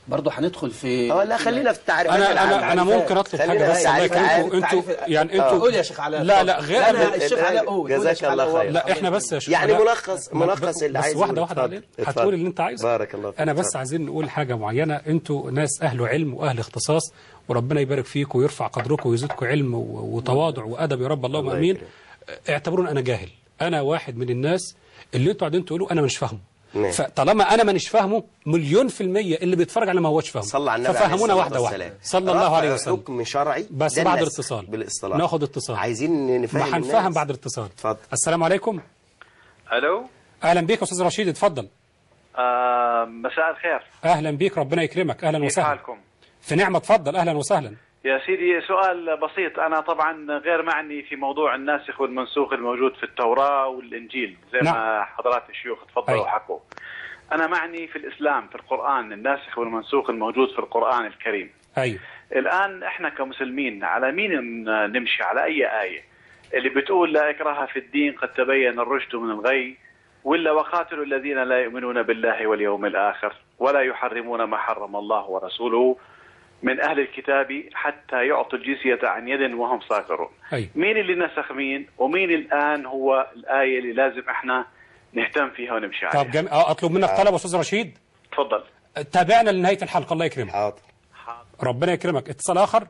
برضه هندخل في اه لا خلينا في التعريفات انا العامة. انا انا ممكن اطلب خلينا حاجه بس في الله تعريف يكرمكم عام. انتوا تعريف- يعني آه، انتوا قول يا شيخ علاء لا اتفضل. لا غير لا لا ال- الشيخ علاء قول قول يا جزاك شيخ الله علاء، خير. قول. لا احنا بس يا شيخ يعني علاء- ملخص ملخص اللي بس عايز واحده واحده علينا هتقول اللي انت عايزه بارك الله فيك انا بس اتفضل. عايزين نقول حاجه معينه انتوا ناس اهل علم واهل اختصاص وربنا يبارك فيكم ويرفع قدركم ويزيدكم علم و- وتواضع وادب يا رب اللهم الله امين يكرمك. اعتبروني انا جاهل انا واحد من الناس اللي انتوا قاعدين تقولوا انا مش فاهمه نعم. فطالما انا مانيش فاهمه مليون في المية اللي بيتفرج على ما هوش فاهمه صلى على النبي عليه ففهمونا الصلاة واحدة واحدة والسلام. صلى الله رفع عليه وسلم حكم شرعي بس ده بعد النسخ الاتصال بالاصطلاح ناخد اتصال عايزين نفهم ما هنفهم الناس. بعد الاتصال اتفضل السلام عليكم الو اهلا بيك يا استاذ رشيد اتفضل آه مساء الخير اهلا بيك ربنا يكرمك اهلا كيف وسهلا حالكم في نعمه اتفضل اهلا وسهلا يا سيدي سؤال بسيط انا طبعا غير معني في موضوع الناسخ والمنسوخ الموجود في التوراة والانجيل زي نعم. ما حضرات الشيوخ تفضلوا أي. وحكوا انا معني في الاسلام في القران الناسخ والمنسوخ الموجود في القران الكريم ايوه الان احنا كمسلمين على مين ن- نمشي على اي ايه اللي بتقول لا اكراه في الدين قد تبين الرشد من الغي ولا وقاتلوا الذين لا يؤمنون بالله واليوم الاخر ولا يحرمون ما حرم الله ورسوله من اهل الكتاب حتى يعطوا الجزيه عن يد وهم صاغرون. ايوه مين اللي نسخ مين ومين الان هو الايه اللي لازم احنا نهتم فيها ونمشي طب عليها. جم... اه اطلب منك طلب يا استاذ رشيد تفضل. تابعنا لنهايه الحلقه الله يكرمك حاضر ربنا يكرمك اتصال اخر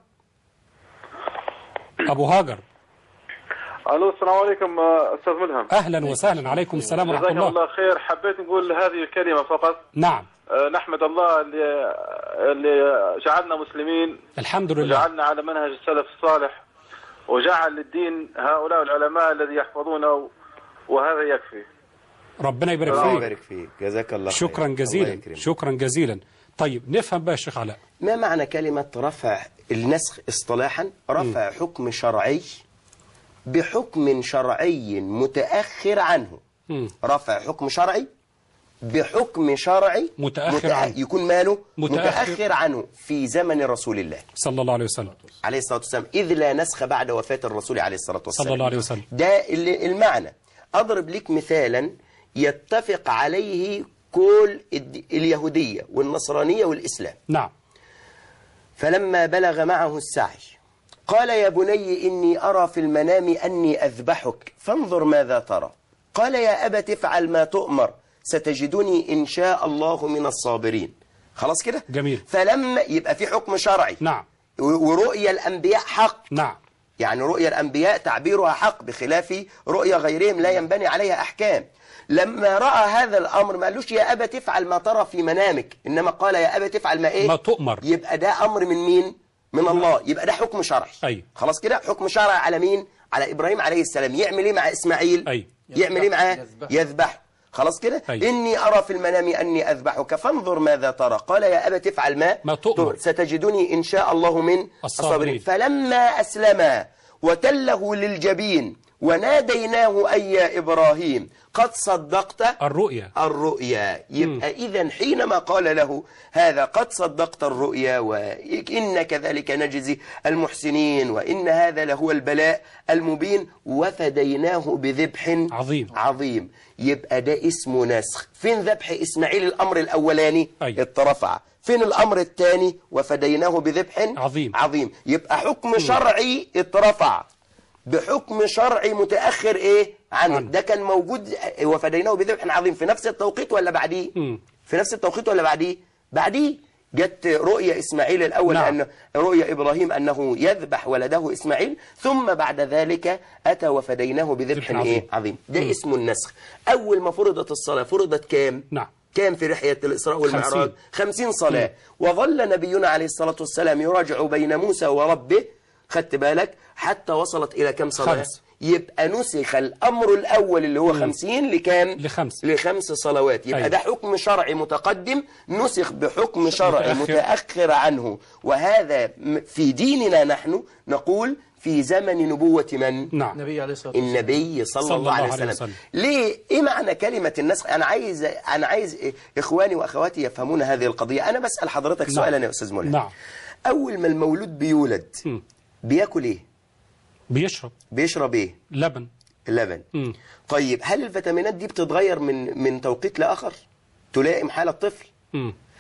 ابو هاجر الو السلام عليكم آه، استاذ ملهم اهلا وسهلا عليكم السلام ورحمه جزاكم الله الله خير حبيت نقول هذه الكلمه فقط نعم آه، نحمد الله اللي اللي جعلنا مسلمين الحمد لله وجعلنا على منهج السلف الصالح وجعل للدين هؤلاء العلماء الذي يحفظونه وهذا يكفي ربنا يبارك الله فيك يبارك فيك جزاك الله خير. شكرا الله جزيلا يكرمك. شكرا جزيلا طيب نفهم بقى يا شيخ علاء ما معنى كلمة رفع النسخ اصطلاحا رفع حكم شرعي بحكم شرعي متأخر عنه مم. رفع حكم شرعي بحكم شرعي متأخر عنه. يكون ماله متأخر. متأخر عنه في زمن رسول الله صلى الله عليه وسلم عليه الصلاة والسلام إذ لا نسخ بعد وفاة الرسول عليه الصلاة والسلام صلى الله عليه وسلم ده ال- المعنى أضرب لك مثالا يتفق عليه كل الد- اليهودية والنصرانية والإسلام نعم فلما بلغ معه السعي قال يا بني إني أرى في المنام أني أذبحك فانظر ماذا ترى قال يا أبت افعل ما تؤمر ستجدني إن شاء الله من الصابرين خلاص كده جميل. فلما يبقى في حكم شرعي نعم و- ورؤيا الأنبياء حق نعم يعني رؤيا الأنبياء تعبيرها حق بخلاف رؤيا غيرهم لا ينبني عليها أحكام لما رأى هذا الأمر ما قالوش يا أبت افعل ما ترى في منامك إنما قال يا أبت افعل ما إيه ما تؤمر. يبقى ده أمر من مين من الله يبقى ده حكم شرعي أيوة. خلاص كده حكم شرعي على مين على إبراهيم عليه السلام يعمل إيه مع إسماعيل أيوة. يعمل إيه معاه يذبح. يذبح خلاص كده أيوة. إني أرى في المنام أني أذبحك فانظر ماذا ترى قال يا أبت افعل ما ما تؤمر. ستجدني إن شاء الله من الصابرين. فلما أسلما وتله للجبين وناديناه أي يا إبراهيم قد صدقت الرؤيا الرؤيا يبقى إذا حينما قال له هذا قد صدقت الرؤيا وإن كذلك نجزي المحسنين وإن هذا لهو البلاء المبين وفديناه بذبح عظيم. عظيم يبقى ده اسمه نسخ فين ذبح إسماعيل الأمر الأولاني أيوة. اترفع فين الأمر الثاني وفديناه بذبح عظيم. عظيم يبقى حكم شرعي اترفع بحكم شرعي متأخر ايه عنه عنه. ده كان موجود وفديناه بذبح عظيم في نفس التوقيت ولا بعديه مم. في نفس التوقيت ولا بعديه بعديه جت رؤيا إسماعيل الأول نعم. أن رؤيا إبراهيم أنه يذبح ولده إسماعيل ثم بعد ذلك أتى وفديناه بذبح ذبح عظيم. إيه؟ عظيم ده مم. اسمه النسخ أول ما فرضت الصلاة فرضت كام نعم. كام في رحلة الإسراء والمعراج خمسين. خمسين صلاة وظل نبينا عليه الصلاة والسلام يراجع بين موسى وربه خدت بالك حتى وصلت إلى كم صلاة خمس. يبقى نسخ الأمر الأول اللي هو خمسين لكام لخمس. لخمس صلوات يبقى أيوة. ده حكم شرعي متقدم نسخ بحكم شرعي متأخر. متأخر عنه وهذا م- في ديننا نحن نقول في زمن نبوة من نعم النبي عليه الصلاة والسلام النبي صلى, صلى الله عليه الله عليه وسلم. وسلم. ليه ايه معنى كلمة النسخ انا عايز انا عايز اخواني واخواتي يفهمون هذه القضية انا بسأل حضرتك سؤالا يا استاذ ملهم نعم. اول ما المولود بيولد مم. بياكل ايه بيشرب بيشرب ايه لبن اللبن مم. طيب هل الفيتامينات دي بتتغير من من توقيت لاخر تلائم حال الطفل مم.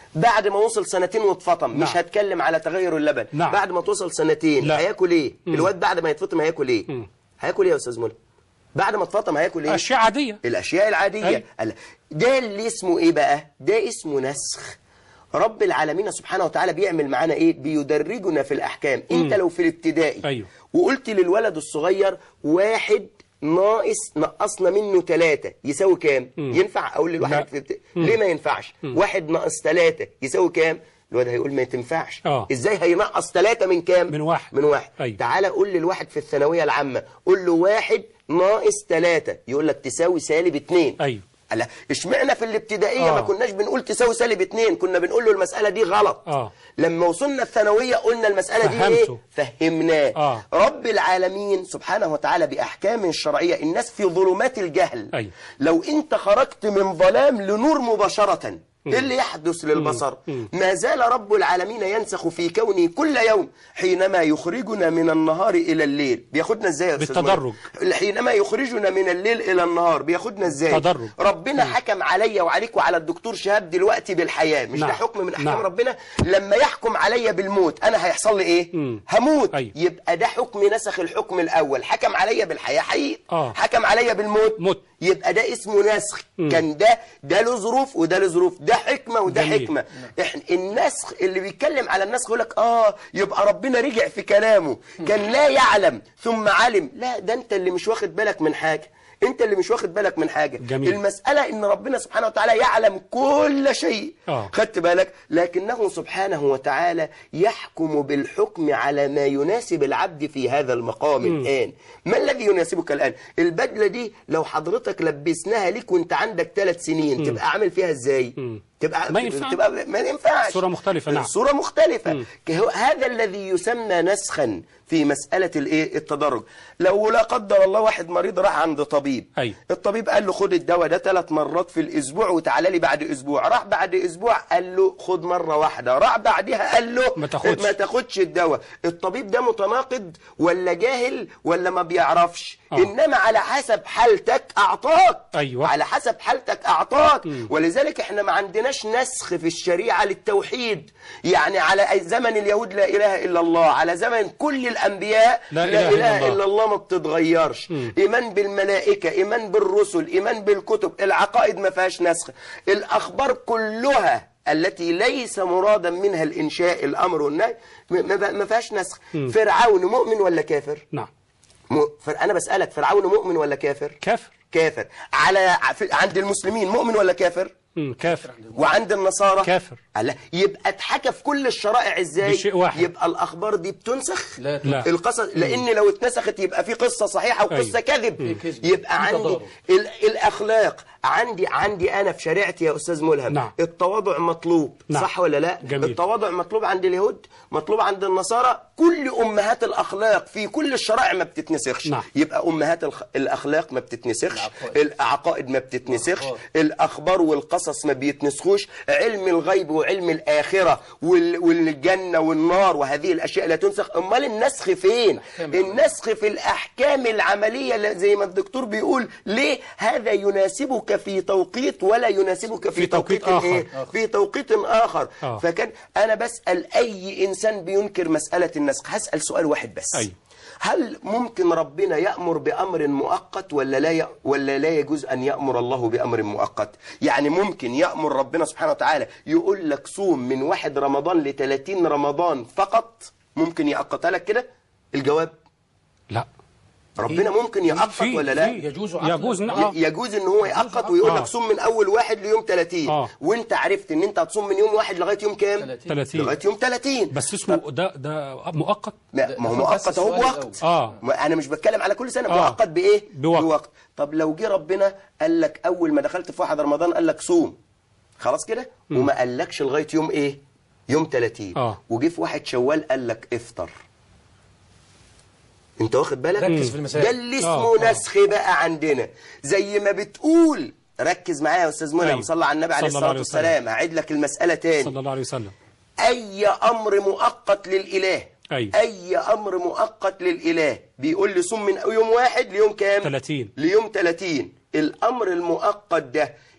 بعد ما وصل سنتين واتفطم مش نعم. هتكلم على تغير اللبن نعم. بعد ما توصل سنتين لا. هياكل ايه مم. الواد بعد ما يتفطم هياكل ايه مم. هياكل ايه يا استاذ مولى بعد ما اتفطم هياكل ايه اشياء عاديه الاشياء العاديه أي. قال- ده اللي اسمه ايه بقى ده اسمه نسخ رب العالمين سبحانه وتعالى بيعمل معانا ايه بيدرجنا في الاحكام انت لو في الابتدائي أيوه. وقلت للولد الصغير واحد ناقص نقصنا منه ثلاثة يساوي كام ينفع اقول لا. للواحد في الابت... ليه ما ينفعش واحد ناقص ثلاثة يساوي كام الواد هيقول ما تنفعش آه. ازاي هينقص ثلاثة من كام من واحد. من واحد أيوه. تعالى قول للواحد في الثانوية العامة قول له واحد ناقص ثلاثة يقول لك تساوي سالب اتنين ايوه لا اشمعنا في الابتدائية آه. ما كناش بنقول تساوي سالب اتنين كنا بنقول له المسألة دي غلط آه. لما وصلنا الثانوية قلنا المسألة دي ايه فهمته. فهمناه آه. رب العالمين سبحانه وتعالى بأحكام شرعية الناس في ظلمات الجهل أيوه. لو انت خرجت من ظلام لنور مباشرة ايه اللي يحدث للبصر ما زال رب العالمين ينسخ في كونه كل يوم حينما يخرجنا من النهار إلى الليل بياخدنا ازاي يا أستاذ بالتدرج. مولى؟ حينما يخرجنا من الليل إلى النهار بياخدنا ازاي تدرج. ربنا حكم عليا وعليك وعلى الدكتور شهاب دلوقتي بالحياة مش نعم. ده حكم من أحكام نعم. ربنا لما يحكم عليا بالموت أنا هيحصل لي إيه مم. هموت أيوه. يبقى ده حكم نسخ الحكم الأول حكم عليا بالحياة حقيقي آه. حكم عليا بالموت موت. يبقى ده اسمه نسخ كان ده ده له ظروف وده له ظروف ده حكمة وده جميل. حكمة احنا النسخ اللي بيتكلم على النسخ يقول لك اه يبقى ربنا رجع في كلامه كان لا يعلم ثم علم لا ده انت اللي مش واخد بالك من حاجة انت اللي مش واخد بالك من حاجة جميل. المسألة ان ربنا سبحانه وتعالى يعلم كل شيء آه. خدت بالك لكنه سبحانه وتعالى يحكم بالحكم على ما يناسب العبد في هذا المقام الآن ما الذي يناسبك الآن البدلة دي لو حضرتك لبسناها ليك وانت عندك ثلاث سنين تبقى عامل فيها ازاي تبقى ما ينفع. تبقى ما ينفعش صورة مختلفة، نعم. صورة مختلفة كهو- هذا الذي يسمى نسخا في مسألة الايه التدرج لو لا قدر الله واحد مريض راح عند طبيب أيوه. الطبيب قال له خد الدواء ده ثلاث مرات في الاسبوع وتعالى لي بعد اسبوع راح بعد اسبوع قال له خد مره واحده راح بعدها قال له ما تاخدش. ما تاخدش الدواء الطبيب ده متناقض ولا جاهل ولا ما بيعرفش آه. انما على حسب حالتك اعطاك أيوة. على حسب حالتك اعطاك ولذلك احنا ما عندناش نسخ في الشريعه للتوحيد يعني على أي زمن اليهود لا اله الا الله على زمن كل الانبياء لا لا, إله اله, إلا إلا, الله. الله ما بتتغيرش ايمان بالملائكه ايمان بالرسل ايمان بالكتب العقائد ما فيهاش نسخ الاخبار كلها التي ليس مرادا منها الانشاء الامر والنهي ما- ما ما فيهاش نسخ فرعون مؤمن ولا كافر نعم م... فر... انا بسالك فرعون مؤمن ولا كافر كافر كافر على في... عند المسلمين مؤمن ولا كافر مم. كافر وعند النصارى كافر. لا يبقى اتحكى في كل الشرائع ازاي بشيء واحد. يبقى الاخبار دي بتنسخ لا لا. القصص لان لو اتنسخت يبقى في قصه صحيحه وقصه أيوة. كذب كذب. يبقى في عندي تضارب. ال... الاخلاق عندي عندي انا في شريعتي يا استاذ ملهم نعم. التواضع مطلوب نعم. صح ولا لا جميل. التواضع مطلوب عند اليهود مطلوب عند النصارى كل امهات الاخلاق في كل الشرائع ما بتتنسخش نعم. يبقى امهات الخ... الاخلاق ما بتتنسخش العقائد. العقائد ما بتتنسخش الأخبار. الاخبار والقصص ما بيتنسخوش علم الغيب وعلم الاخره وال... والجنه والنار وهذه الاشياء لا تنسخ امال النسخ فين الأحكام العملية. النسخ في الاحكام العمليه اللي زي ما الدكتور بيقول ليه هذا يناسبك في توقيت ولا يناسبك في, في توقيت توقيت آخر. إيه؟ في توقيت اخر آه. فكان انا بسال اي انسان بينكر مساله النسخ هسال سؤال واحد بس أيوة. هل ممكن ربنا يأمر بأمر مؤقت ولا لا ي... ولا لا يجوز أن يأمر الله بأمر مؤقت يعني ممكن يأمر ربنا سبحانه وتعالى يقول لك صوم من واحد رمضان ل 30 رمضان فقط ممكن يأقتها لك كده الجواب لا ربنا ممكن يأقت في- ولا لا في- يجوز عقلا. يجوز ي- آه. يجوز ان هو يأقت ويقول آه. لك صوم من اول واحد ليوم 30 آه. وانت عرفت ان انت هتصوم من يوم واحد لغايه يوم كام 30. 30 لغايه يوم 30 بس اسمه ده ده مؤقت لا ده- ما هو ده بس مؤقت اهو السؤال بوقت الأول. اه ما انا مش بتكلم على كل سنه آه. مؤقت بايه بوقت. بوقت طب لو جه ربنا قال لك اول ما دخلت في واحد رمضان قال لك صوم خلاص كده وما قالكش لغايه يوم ايه يوم 30 آه. وجه في واحد شوال قال لك افطر انت واخد بالك ركز في المسائل. ده اللي اسمه آه، آه. نسخ بقى عندنا زي ما بتقول ركز معايا يا استاذ منى أيوة. صلى على النبي عليه صلى الله الصلاه عليه وسلم. والسلام هعيد لك المساله تاني صلى الله عليه وسلم اي امر مؤقت للاله أيوة. اي امر مؤقت للاله بيقول لي صوم من يوم واحد ليوم كام 30. ليوم 30 الامر المؤقت ده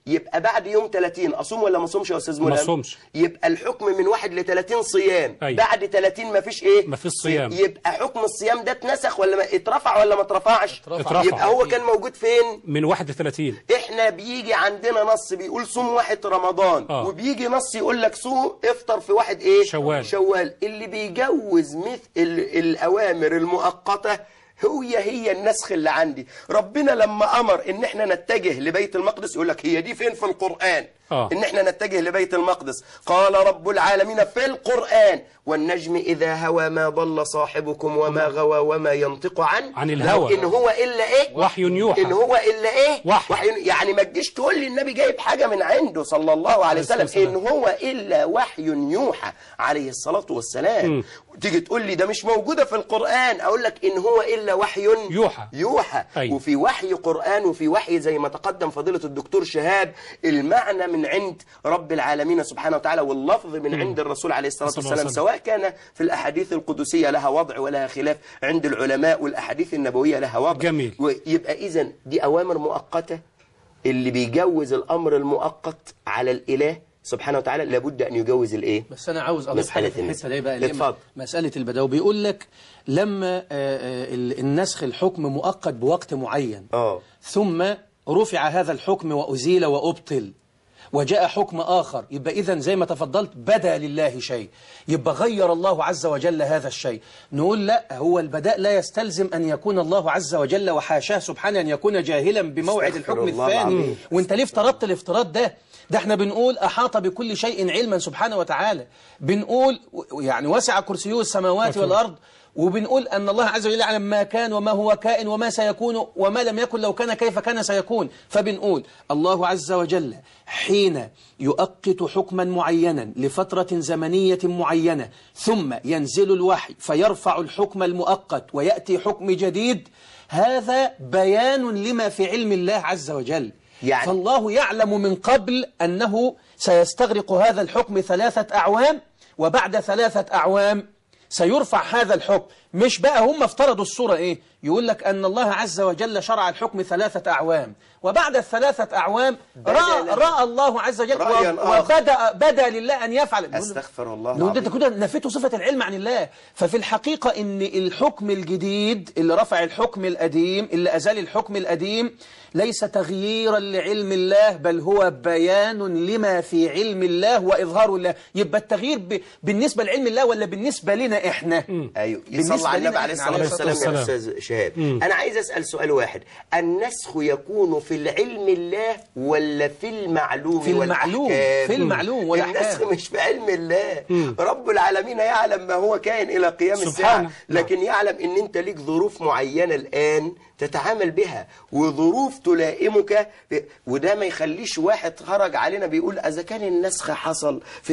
يبقى بعد يوم 30 اصوم ولا ما اصومش يا استاذ ما ملهم أصومش. يبقى الحكم من 1 ل 30 صيام أيوة. بعد 30 ما فيش ايه ما فيش صيام. يبقى حكم الصيام ده اتنسخ ولا ما اترفع ولا ما اترفعش اترفع. يبقى هو كان موجود فين من 31 احنا بيجي عندنا نص بيقول صوم واحد رمضان آه. وبيجي نص يقول لك صوم افطر في واحد ايه شوال. شوال اللي بيجوز مثل ال- الاوامر المؤقته هي هي النسخ اللي عندي ربنا لما امر ان احنا نتجه لبيت المقدس يقول لك هي دي فين في القران آه. ان احنا نتجه لبيت المقدس قال رب العالمين في القران والنجم اذا هوى ما ضل صاحبكم وما غوى وما ينطق عن عن الهوى. ان هو الا ايه وحي يوحى. ان هو الا ايه وحي. وحي يعني ما تجيش تقول لي النبي جايب حاجه من عنده صلى الله عليه الصلاة وسلم ان والسلام. هو الا وحي يوحى عليه الصلاه والسلام تيجي تقول لي ده مش موجوده في القران اقول لك ان هو الا وحي يوحى. يوحى أيوة. وفي وحي قران وفي وحي زي ما تقدم فضيله الدكتور شهاب المعنى من عند رب العالمين سبحانه وتعالى واللفظ من عند الرسول عليه الصلاه صلى الله والسلام عليه وسلم. سواء كان في الاحاديث القدسيه لها وضع ولها خلاف عند العلماء والاحاديث النبويه لها وضع جميل. ويبقى اذا دي اوامر مؤقته اللي بيجوز الامر المؤقت على الاله سبحانه وتعالى لابد ان يجوز الايه بس انا عاوز اضيف حاجه مسألة في النسخ. الحته دي بقى ليه؟ اتفضل. مساله البداوي بيقول لك لما آه، آه، ال- النسخ الحكم مؤقت بوقت معين اه ثم رفع هذا الحكم وأزيل وأبطل وجاء حكم آخر يبقى إذا زي ما تفضلت بدا لله شيء يبقى غير الله عز وجل هذا الشيء نقول لا هو البداء لا يستلزم أن يكون الله عز وجل وحاشاه سبحانه أن يكون جاهلا بموعد استغفر الحكم الله الثاني العظيم. وانت ليه افترضت الافتراض ده ده احنا بنقول أحاط بكل شيء علما سبحانه وتعالى بنقول و- يعني وسع كرسيه السماوات والأرض وبنقول أن الله عز وجل يعلم ما كان وما هو كائن وما سيكون وما لم يكن لو كان كيف كان سيكون فبنقول الله عز وجل حين يؤقت حكما معينا لفترة زمنية معينة ثم ينزل الوحي فيرفع الحكم المؤقت ويأتي حكم جديد هذا بيان لما في علم الله عز وجل يعني- فالله يعلم من قبل أنه سيستغرق هذا الحكم ثلاثة أعوام وبعد ثلاثة أعوام سيرفع هذا الحكم مش بقى هم افترضوا الصورة ايه يقول لك أن الله عز وجل شرع الحكم ثلاثة أعوام وبعد الثلاثة أعوام رأى, له. رأى الله عز وجل رأياً و- آخر. وبدأ بدا لله أن يفعل استغفر الله لو انت العظيم. كده نفيته صفة العلم عن الله ففي الحقيقة ان الحكم الجديد اللي رفع الحكم القديم اللي أزال الحكم القديم ليس تغييرا لعلم الله بل هو بيان لما في علم الله وإظهار الله يبقى التغيير ب... بالنسبة لعلم الله ولا بالنسبة لنا احنا ايوه بالنسبة يصلى على لنا النبي عليه إحنا الصلاه عليه والسلام الصلاة يا والسلام. استاذ شهاب انا عايز اسال سؤال واحد النسخ يكون في العلم الله ولا في المعلوم في المعلوم، والأحكام؟ في المعلوم والأحكام. النسخ مش في علم الله رب العالمين يعلم ما هو كائن الى قيام سبحانه. الساعه نعم. لكن يعلم ان انت ليك ظروف معينه الان تتعامل بها وظروف تلائمك ب- وده ما يخليش واحد خرج علينا بيقول اذا كان النسخ حصل في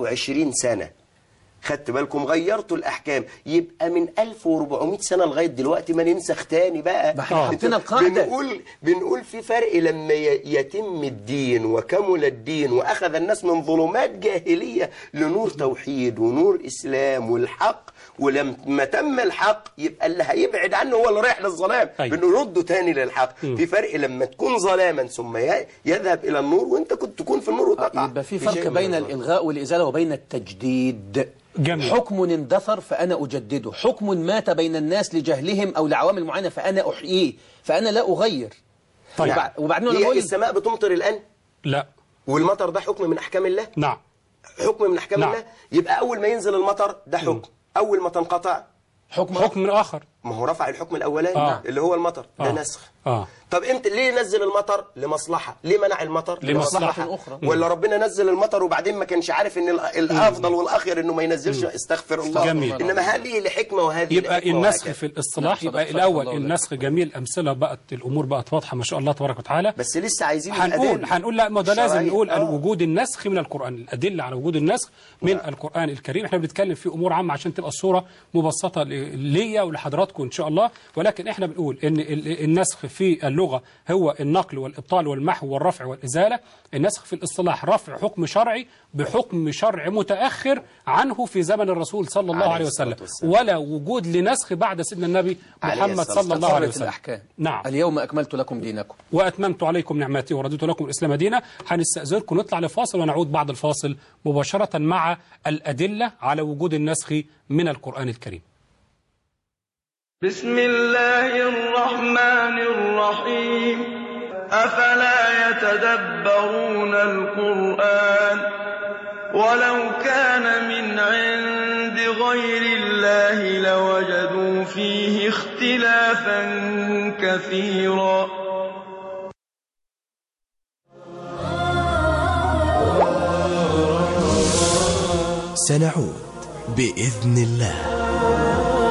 23 سنه خدت بالكم غيرتوا الاحكام يبقى من 1400 سنه لغايه دلوقتي ما ننسخ تاني بقى ما احنا آه. حطينا القاعدة بنقول بنقول في فرق لما ي- يتم الدين وكمل الدين واخذ الناس من ظلمات جاهليه لنور توحيد ونور اسلام والحق ولما تم الحق يبقى اللي هيبعد عنه هو اللي رايح للظلام أيوة. بنرده تاني للحق في فرق لما تكون ظلاما ثم ي- يذهب الى النور وانت كنت تكون في النور وتقع يبقى في شيء فرق من بين الظلام. الإلغاء والإزالة وبين التجديد جميل. حكم اندثر فأنا أجدده حكم مات بين الناس لجهلهم أو لعوامل معينة فأنا أحييه فأنا لا أغير طيب. وبع- وبعدين أنا هي بقول السماء بتمطر الان لا والمطر ده حكم من احكام الله نعم حكم من احكام نعم. الله يبقى اول ما ينزل المطر ده حكم اول ما تنقطع حكم حكم من آخر ما هو رفع الحكم الاولاني آه. اللي هو المطر ده آه. نسخ آه طب امتى ليه نزل المطر لمصلحه ليه منع المطر لمصلحة أخرى. ولا ربنا نزل المطر وبعدين ما كانش عارف ان ال- الافضل والاخير انه ما ينزلش استغفر الله جميل. انما هذه لحكمه وهذه يبقى لحكمة النسخ وهكذا. في الاصطلاح نعم، يبقى صدق الأول الله ولك. النسخ جميل أمثلة بقت الأمور بقت واضحة ما شاء الله تبارك وتعالى بس لسه عايزين هنقول الأدلة هنقول لا ما ده لازم الشرعية. نقول أن آه. وجود النسخ من القرآن الأدلة على وجود النسخ من القرآن الكريم احنا بنتكلم في أمور عامة عشان تبقى الصورة مبسطة ل- ليا ولحضراتكم حضراتكم إن شاء الله ولكن إحنا بنقول إن ال- النسخ في اللغة هو النقل والإبطال والمحو والرفع والإزالة النسخ في الاصطلاح رفع حكم شرعي بحكم شرع متأخر عنه في زمن الرسول صلى الله عليه عليه الصلاة وسلم والسلام. ولا وجود لنسخ بعد سيدنا النبي عليه محمد الصلاة صلى الله عليه استقرت وسلم الأحكام نعم اليوم أكملت لكم دينكم وأتممت عليكم نعمتي ورضيت لكم الإسلام دينا هنستأذنكم نطلع لفاصل ونعود بعد الفاصل مباشرة مع الأدلة على وجود النسخ من القرآن الكريم بسم الله الرحمن الرحيم أفلا يتدبرون القرآن ولو كان من عند غير الله لوجدوا فيه اختلافا كثيرا سنعود بإذن الله